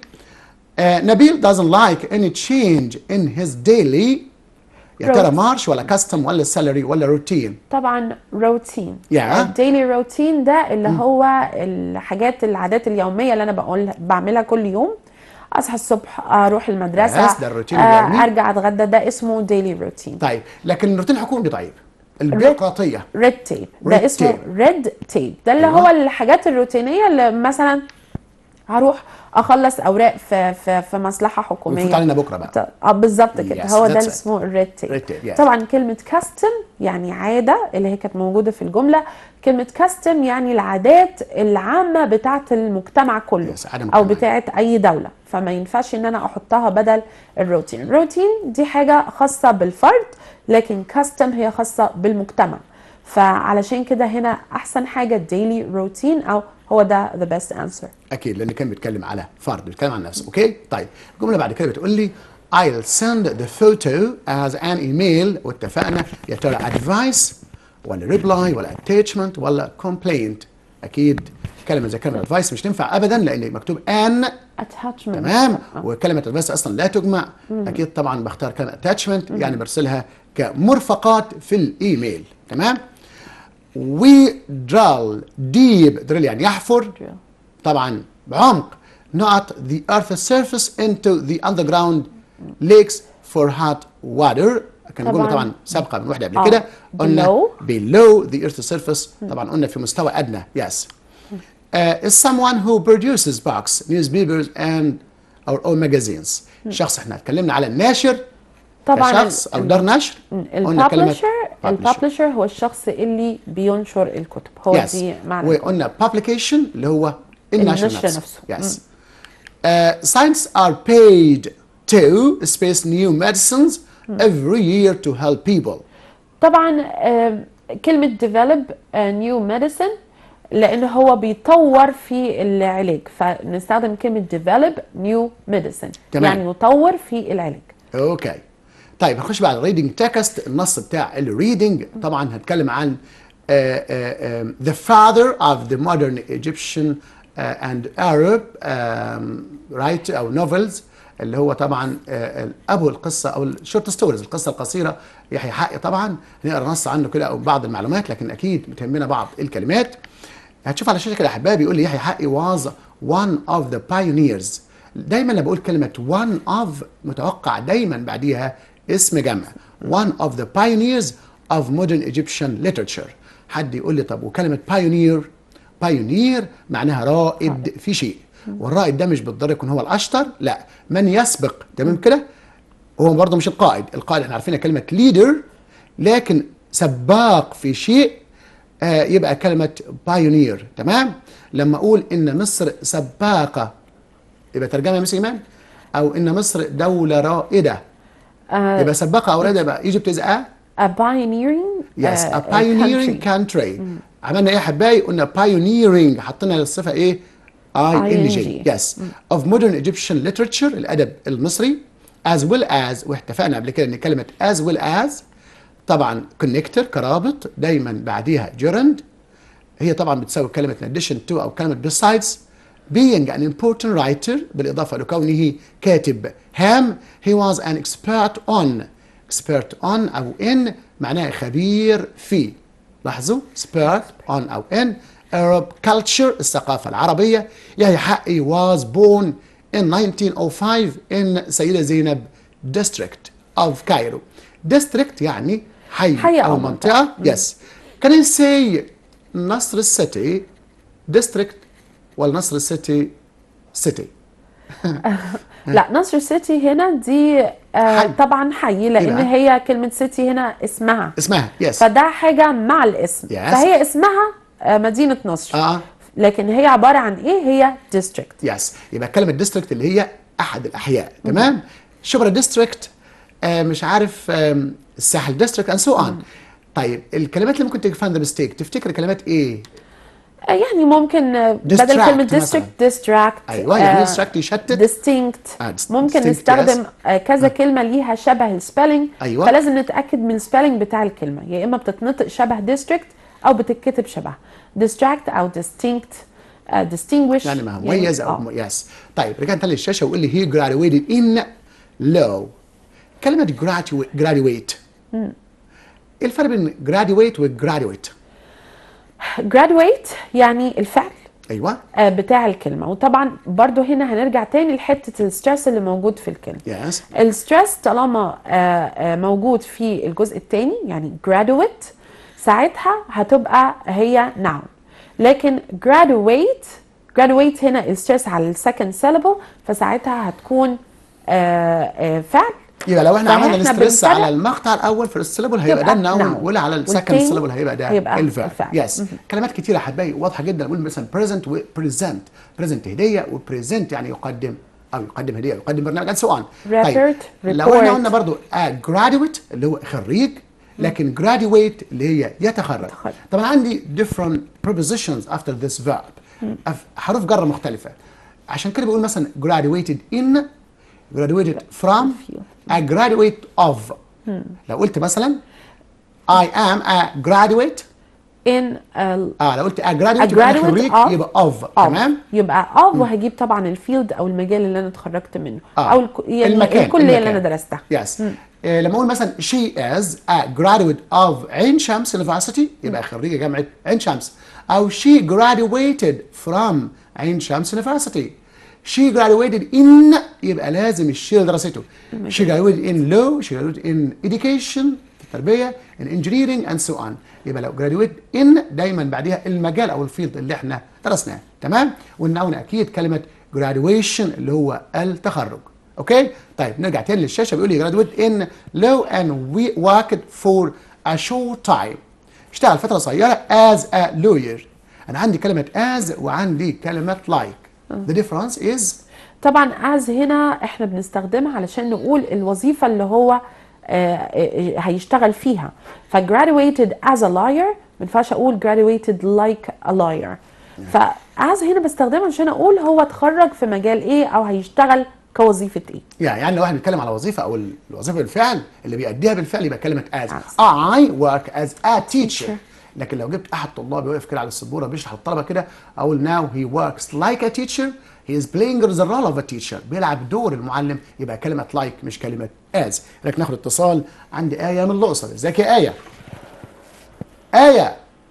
آه نبيل doesn't like any change in his daily يا ترى Routine. مارش ولا كاستم ولا سالري ولا روتين طبعا روتين Yeah. الديلي روتين ده اللي هو الحاجات العادات اليوميه اللي انا بقول بعملها كل يوم اصحى الصبح اروح المدرسه Yes, ده الروتين اليومي. ارجع اتغدى ده اسمه ديلي روتين طيب لكن الروتين الحكومي طيب البيروقراطيه ريد تيب Red ده اسمه tape. ريد تيب ده اللي أيوة. هو الحاجات الروتينيه اللي مثلا هروح اخلص اوراق في في في مصلحه حكوميه ويفوت علينا بكره بقى اه بالظبط كده Yes, هو ده that's اللي it. اسمه الريد تيب Red tape, yes. طبعا كلمه كاستم يعني عاده اللي هي كانت موجوده في الجمله كلمه كاستم يعني العادات العامه بتاعه المجتمع كله Yes, عادة او مجتمعية. بتاعه اي دوله فما ينفعش ان انا احطها بدل الروتين الروتين دي حاجه خاصه بالفرد لكن كاستم هي خاصه بالمجتمع فعلشان كده هنا احسن حاجه ديلي روتين او هو ده the best answer اكيد لان كان بيتكلم على فرد بيتكلم عن نفسه اوكي طيب الجمله بعد كده بتقول لي I'll send the photo as an email واتفقنا يا ترى advice ولا reply ولا attachment ولا complaint اكيد كلمه زي كلمه advice مش تنفع ابدا لان مكتوب ان attachment تمام وكلمه advice اصلا لا تجمع اكيد طبعا بختار كلمه attachment يعني برسلها كمرفقات في الايميل تمام we drill deep drill يعني يحفر طبعا بعمق not the earth's surface into the underground lakes for hot water كان جمله طبعاً. طبعا سابقه من واحده قبل آه. كده قلنا Below. below the earth's surface طبعا قلنا في مستوى ادنى yes uh, is someone who produces books newspapers and or, or magazines شخص احنا اتكلمنا على الناشر طبعا كشخص او دار نشر قلنا كلمه الببلشر الببلشر هو الشخص اللي بينشر الكتب هو yes. دي معنى وقلنا publication اللي هو النشر النشر نفسه نفسه. yes uh, science are paid to space new medicines every year to help people طبعا آه، كلمة develop a new medicine لأن هو بيطور في العلاج فنستخدم كلمة develop new medicine تمام. يعني يطور في العلاج اوكي طيب هنخش بقى على الريدنج تكست النص بتاع الريدنج طبعا هنتكلم عن uh, uh, um, the father of the modern Egyptian uh, and Arab um, writer او novels اللي هو طبعا uh, ابو القصه او الشورت ستوريز القصه القصيره يحيى حقي طبعا نقرا نص عنه كده او بعض المعلومات لكن اكيد بتهمنا بعض الكلمات هتشوف على الشاشه كده يا احبابي بيقول لي يحيى حقي was one of the pioneers دايما لما بقول كلمه one of متوقع دايما بعديها اسم جمع one of the pioneers of modern Egyptian literature حد يقول لي طب وكلمه pioneer pioneer معناها رائد في شيء والرائد ده مش بالضروره يكون هو الاشطر لا من يسبق تمام كده هو برضه مش القائد القائد احنا عارفين كلمه leader لكن سباق في شيء آه يبقى كلمة بايونير تمام لما أقول إن مصر سباقة يبقى ترجمة يا مس إيمان أو إن مصر دولة رائدة آه، يبقى سباقة أو رائدة يبقى Egypt is a a pioneering yes آه، a pioneering country. country عملنا إيه يا حبايبي قلنا pioneering حطينا للصفة إيه I N G ING. yes of modern Egyptian literature الأدب المصري as well as واتفقنا قبل كده إن كلمة as well as طبعا connector كرابط دايما بعديها gerund هي طبعا بتساوي كلمة in addition to أو كلمة besides being an important writer بالإضافة لكونه كاتب هام he was an expert on expert on أو in معناها خبير في لاحظوا expert on أو in Arab culture الثقافة العربية يحيى حقي was born in 1905 in سيدة زينب district of Cairo district يعني حي, حي أو أو منطقة yes can I say نصر السيتي district ولا نصر السيتي city لا نصر سيتي هنا دي آه حي. طبعا حي لان يبقى؟ هي كلمه سيتي هنا اسمها اسمها yes فده حاجه مع الاسم Yes. فهي اسمها آه مدينه نصر اه لكن هي عباره عن ايه هي ديستريكت يس يبقى كلمة ديستريكت اللي هي أحد الأحياء تمام شبرا ديستريكت آه مش عارف آم، الساحل ديستريكت اند سو اون طيب الكلمات اللي ممكن تيجي فيها ذا ميستيك تفتكر كلمات ايه؟ آه يعني ممكن آه، بدل Distract كلمه مثلاً. ديستريكت ديستراكت أيوة، يعني distract يشتت. ديستينكت آه، dis- ممكن distinct, نستخدم yes. آه، كذا كلمه ليها شبه السبelling أيوة. فلازم نتاكد من السبelling بتاع الكلمه يا اما بتتنطق شبه ديستريكت او بتتكتب شبه distract او distinct آه، distinguish يعني ما مميز او آه. م... يس طيب رجعنا تاني للشاشه وقول لي هي graduated in law كلمه graduate graduate ايه الفرق بين graduate و graduate graduate يعني الفعل ايوه آه، بتاع الكلمة وطبعا برضو هنا هنرجع تاني لحتة الستريس اللي موجود في الكلمة يس الستريس طالما آه، آه، موجود في الجزء الثاني يعني graduate ساعتها هتبقى هي noun لكن graduate graduate هنا الستريس على السكند syllable فساعتها هتكون آه، آه، فعل يبقى لو احنا عملنا فإحنا الستريس بنفرق- على المقطع الاول في السيلبل هيبقى ده يبقى النون noun. ولا على السكند والتاني سيلبل هيبقى ده هيبقى الفعل الفعل. يس كلمات كتيره احبائي واضحه جدا نقول مثلا بريزنت وبريزنت بريزنت هديه وبريزنت يعني يقدم او يقدم هديه يقدم برنامج اند سو اون Report, لو احنا report. قلنا برضو جراديويت اللي هو خريج لكن graduate اللي هي يتخرج يتخرج. طبعا عندي different prepositions after this verb أف- حروف جر مختلفه عشان كده بقول مثلا graduated in graduated from a graduate of لو قلت مثلا I am a graduate in ال- اه لو قلت a a graduate يبقى أنا graduate خريج of يبقى of, of. تمام يبقى of وهجيب طبعا الفيلد او المجال اللي انا اتخرجت منه آه. او الك... يعني المكان الكليه اللي المكان. انا درستها يس آه لما اقول مثلا she is a graduate of عين شمس University يبقى خريجه جامعه عين شمس او she graduated from عين شمس University she graduated in يبقى لازم الشيء اللي درسته she graduated in law she graduated in education في التربيه in engineering and so on يبقى لو graduate in دايما بعديها المجال او الفيلد اللي احنا درسناه تمام والنون اكيد كلمه graduation اللي هو التخرج اوكي طيب نرجع تاني للشاشه بيقول لي graduate in law and we worked for a short time اشتغل فتره قصيره as a lawyer انا عندي كلمه as وعندي كلمه like the difference is طبعا as هنا احنا بنستخدمها علشان نقول الوظيفة اللي هو آه، آه، هيشتغل فيها ف graduated as a lawyer ما ينفعش اقول graduated like a lawyer ف as هنا بستخدمها عشان اقول هو اتخرج في مجال ايه او هيشتغل كوظيفة ايه يعني يعني لو احنا بنتكلم على وظيفه او الوظيفه بالفعل اللي بيأديها بالفعل يبقى كلمه as As. I work as a teacher لكن لو جبت احد طلابي واقف كده على السبوره بيشرح للطلبه كده اقول now he works like a teacher he is playing the role of a teacher بيلعب دور المعلم يبقى كلمه like مش كلمه as لكن ناخد اتصال عندي ايه من الاقصر ازيك يا ايه ايه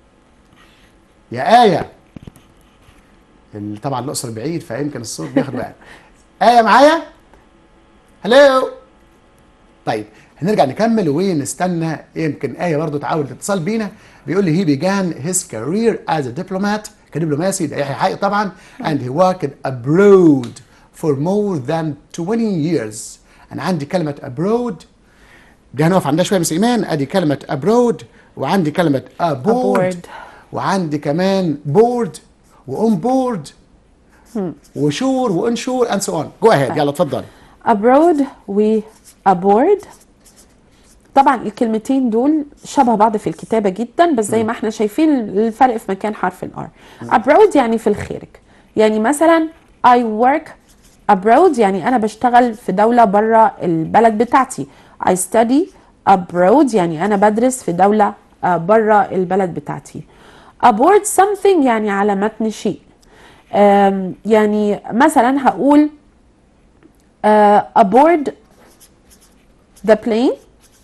يا ايه ال- طبعا الاقصر بعيد فيمكن الصوت بياخد وقت ايه معايا هلو طيب هنرجع نكمل ونستنى يمكن آية برضو تعاود الاتصال بينا بيقول لي he began his career as a diplomat كدبلوماسي ده يحيى حقيقي طبعا and he worked abroad for more than 20 years أنا عندي كلمة abroad دي هنقف عندها شوية يا مس إيمان أدي كلمة abroad وعندي كلمة aboard Aboard. وعندي كمان board وon board وشور وانشور and so on go ahead يلا اتفضل abroad و aboard طبعا الكلمتين دول شبه بعض في الكتابة جدا بس زي ما احنا شايفين الفرق في مكان حرف الار abroad يعني في الخارج يعني مثلا I work abroad يعني أنا بشتغل في دولة بره البلد بتاعتي I study abroad يعني أنا بدرس في دولة آه، بره البلد بتاعتي aboard something يعني على متن شيء آم، يعني مثلا هقول آه، aboard the plane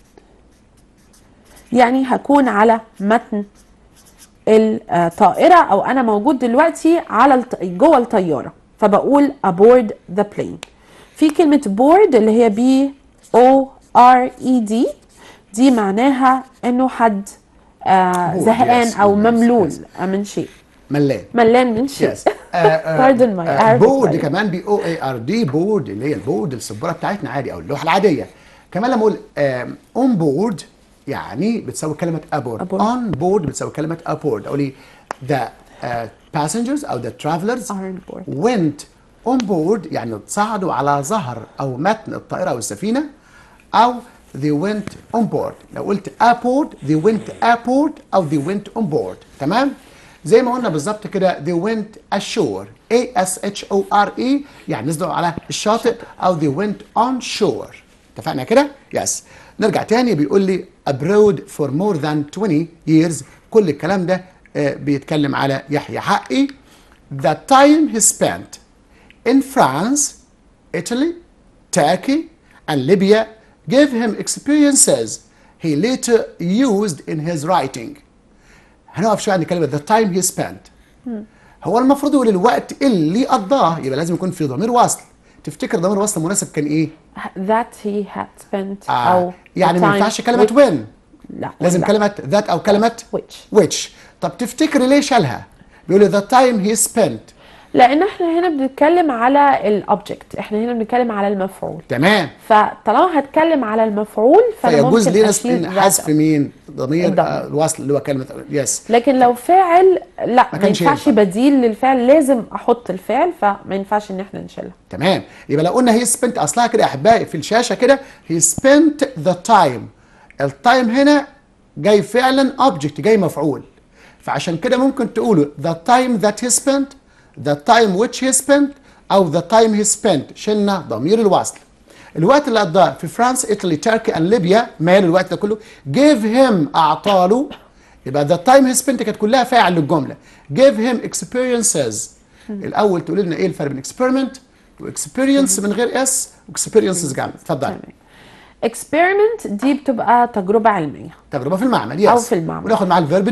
يعني هكون على متن الطائرة أو أنا موجود دلوقتي على الط... جوه الطيارة فبقول aboard the plane في كلمة board اللي هي B O R E D دي معناها إنه حد آه Bored, زهقان yes, أو yes, مملول yes. من شيء ملان ملان من شيء يس Pardon my Arabic بورد language. كمان بي او اي ار دي بورد اللي هي البورد السبوره بتاعتنا عادي او اللوحه العاديه كمان لما اقول اون بورد يعني بتساوي كلمه ابورد Aboard. اون بورد بتساوي كلمه ابورد اقول ايه ذا passengers او the travelers Are on board. went on board يعني تصعدوا على ظهر او متن الطائره او السفينه او they went on board لو قلت aboard they went aboard او they went on board تمام زي ما قلنا بالظبط كده they went ashore A S H O R E يعني نزلوا على الشاطئ او they went on shore اتفقنا كده يس نرجع تاني بيقول لي abroad for more than 20 years كل الكلام ده آه، بيتكلم على يحيى حقي the time he spent in France, Italy, Turkey, and Libya gave him experiences he later used in his writing. هنقف شويه عند كلمه the time he spent. هو المفروض يقول الوقت اللي قضاه يبقى لازم يكون في ضمير وصل. تفتكر ضمير وصل المناسب كان ايه؟ that he had spent آه أو يعني the ما time ينفعش كلمه which- when لا لازم لا. كلمه that او كلمه which which طب تفتكر ليه شالها؟ بيقول لي the time he spent لان احنا هنا بنتكلم على الاوبجكت احنا هنا بنتكلم على المفعول تمام فطالما هتكلم على المفعول فانا فيجوز ممكن لينا اشيل إن حذف that. مين؟ ضمير الضمير. آه، الوصل اللي هو كلمه يس لكن لو فاعل لا ما كانش ينفعش ينفع. بديل للفعل لازم احط الفعل فما ينفعش ان احنا نشيلها تمام يبقى لو قلنا هي سبنت اصلها كده يا احبائي في الشاشه كده هي سبنت ذا تايم التايم هنا جاي فعلا اوبجكت جاي مفعول فعشان كده ممكن تقولوا the time that he spent the time which he spent او the time he spent شلنا ضمير الوصل الوقت اللي قضاه في فرنسا ايطالي تركي اند ليبيا ماله الوقت ده كله give him اعطاله يبقى the time he spent كانت كلها فاعل للجمله give him experiences الاول تقول لنا ايه الفرق بين experiment واكسبيرينس من غير اس واكسبيرينسز جامد اتفضل تمام experiment دي بتبقى تجربة علمية تجربه في المعمل يس أو في المعمل. وناخد معاه الفيرب دو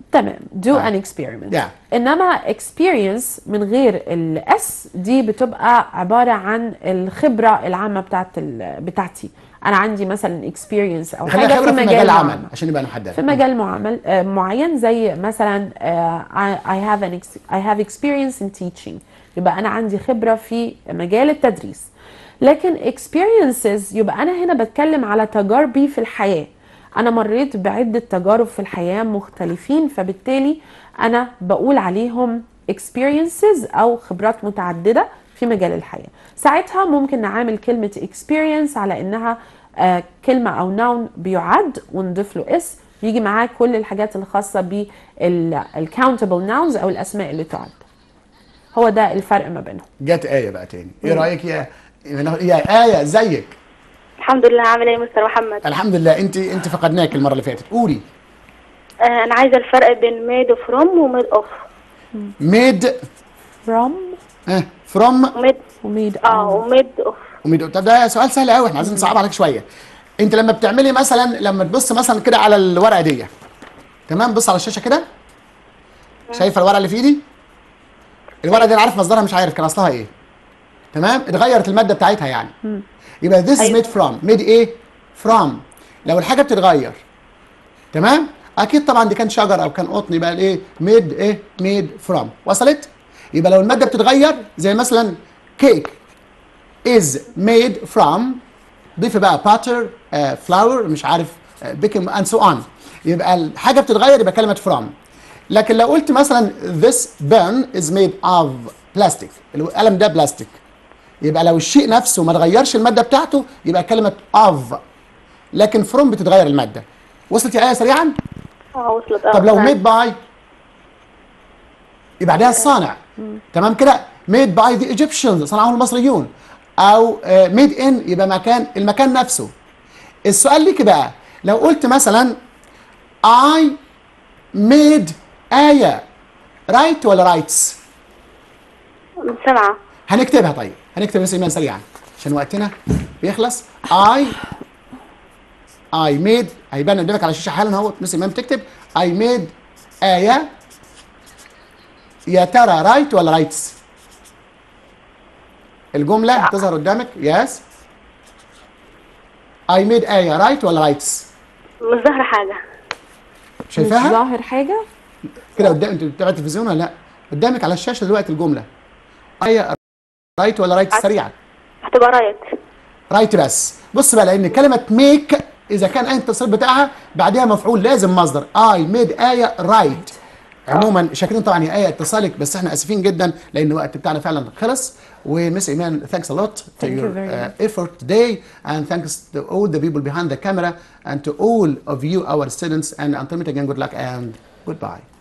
تمام do آه. an experiment Yeah. انما experience من غير الاس دي بتبقى عباره عن الخبره العامه بتاعت ال- بتاعتي انا عندي مثلا experience او خلينا حاجه خبره في في مجال مجال العمل معين عشان نبقى نحدد في مجال معمل آه، معين زي مثلا آه، I, I have an ex- I have experience in teaching يبقى انا عندي خبره في مجال التدريس لكن experiences يبقى انا هنا بتكلم على تجاربي في الحياه انا مريت بعده تجارب في الحياه مختلفين فبالتالي انا بقول عليهم experiences او خبرات متعدده في مجال الحياه ساعتها ممكن نعامل كلمه experience على انها آه، كلمه او noun بيعد ونضيف له اس يجي معاه كل الحاجات الخاصه بالcountable nouns او الاسماء اللي تعد هو ده الفرق ما بينهم جت آية بقى تاني ايه رأيك يا يا آية ازيك الحمد لله عامل ايه يا مستر محمد الحمد لله انت انت فقدناك المرة اللي فاتت قولي آه انا عايزه الفرق بين ميد فروم وميد اوف ميد from اه فروم ميد وميد اه وميد اوف وميد طب ده سؤال سهل قوي احنا عايزين نصعب عليك شويه انت لما بتعملي مثلا لما تبص مثلا كده على الورقه دي تمام بص على الشاشه كده شايفه الورقه اللي في ايدي الورقه دي انا عارف مصدرها مش عارف كان اصلها ايه تمام اتغيرت الماده بتاعتها يعني يبقى this is أيوة. made from made ايه from لو الحاجه بتتغير تمام اكيد طبعا دي كان شجر او كان قطن يبقى الايه ميد ايه ميد فروم وصلت يبقى لو الماده بتتغير زي مثلا كيك is made from ضيف بقى butter uh, flour مش عارف uh, baking and so on يبقى الحاجه بتتغير يبقى كلمه from لكن لو قلت مثلا this pen is made of plastic القلم ده بلاستيك يبقى لو الشيء نفسه ما تغيرش الماده بتاعته يبقى كلمه of لكن from بتتغير الماده وصلت يا ايه سريعا اه وصلت اه طب لو تمام. ميد باي يبقى بعدها الصانع تمام كده ميد باي ذا ايجيبشنز صنعه المصريون او ميد ان يبقى مكان المكان نفسه السؤال ليك بقى لو قلت مثلا I made آية رايت ولا رايتس سامعه هنكتبها طيب هنكتب اسم ايمان سريعا عشان وقتنا بيخلص I I made هيبان قدامك على الشاشه حالا اهو مس ايمان بتكتب I made آية يا ترى رايت ولا رايتس الجملة هتظهر قدامك يس I made آية رايت ولا رايتس مش ظاهره حاجه مش شايفاها ظاهر حاجه كده قدام انت بتتابع التلفزيون ولا لا قدامك على الشاشة دلوقتي الجملة آية رايت ولا رايت سريعا هتبقى رايت رايت بس بص بقى لان كلمه ميك اذا كان اي التصريف بتاعها بعدها مفعول لازم مصدر اي ميد ايه رايت عموما شاكرين طبعا يا ايه اتصالك بس احنا اسفين جدا لان الوقت بتاعنا فعلا خلص ومس ايمان thanks a lot to Thank you your very uh, effort today and thanks to all the people behind the camera and to all of you our students and until meet again good luck and goodbye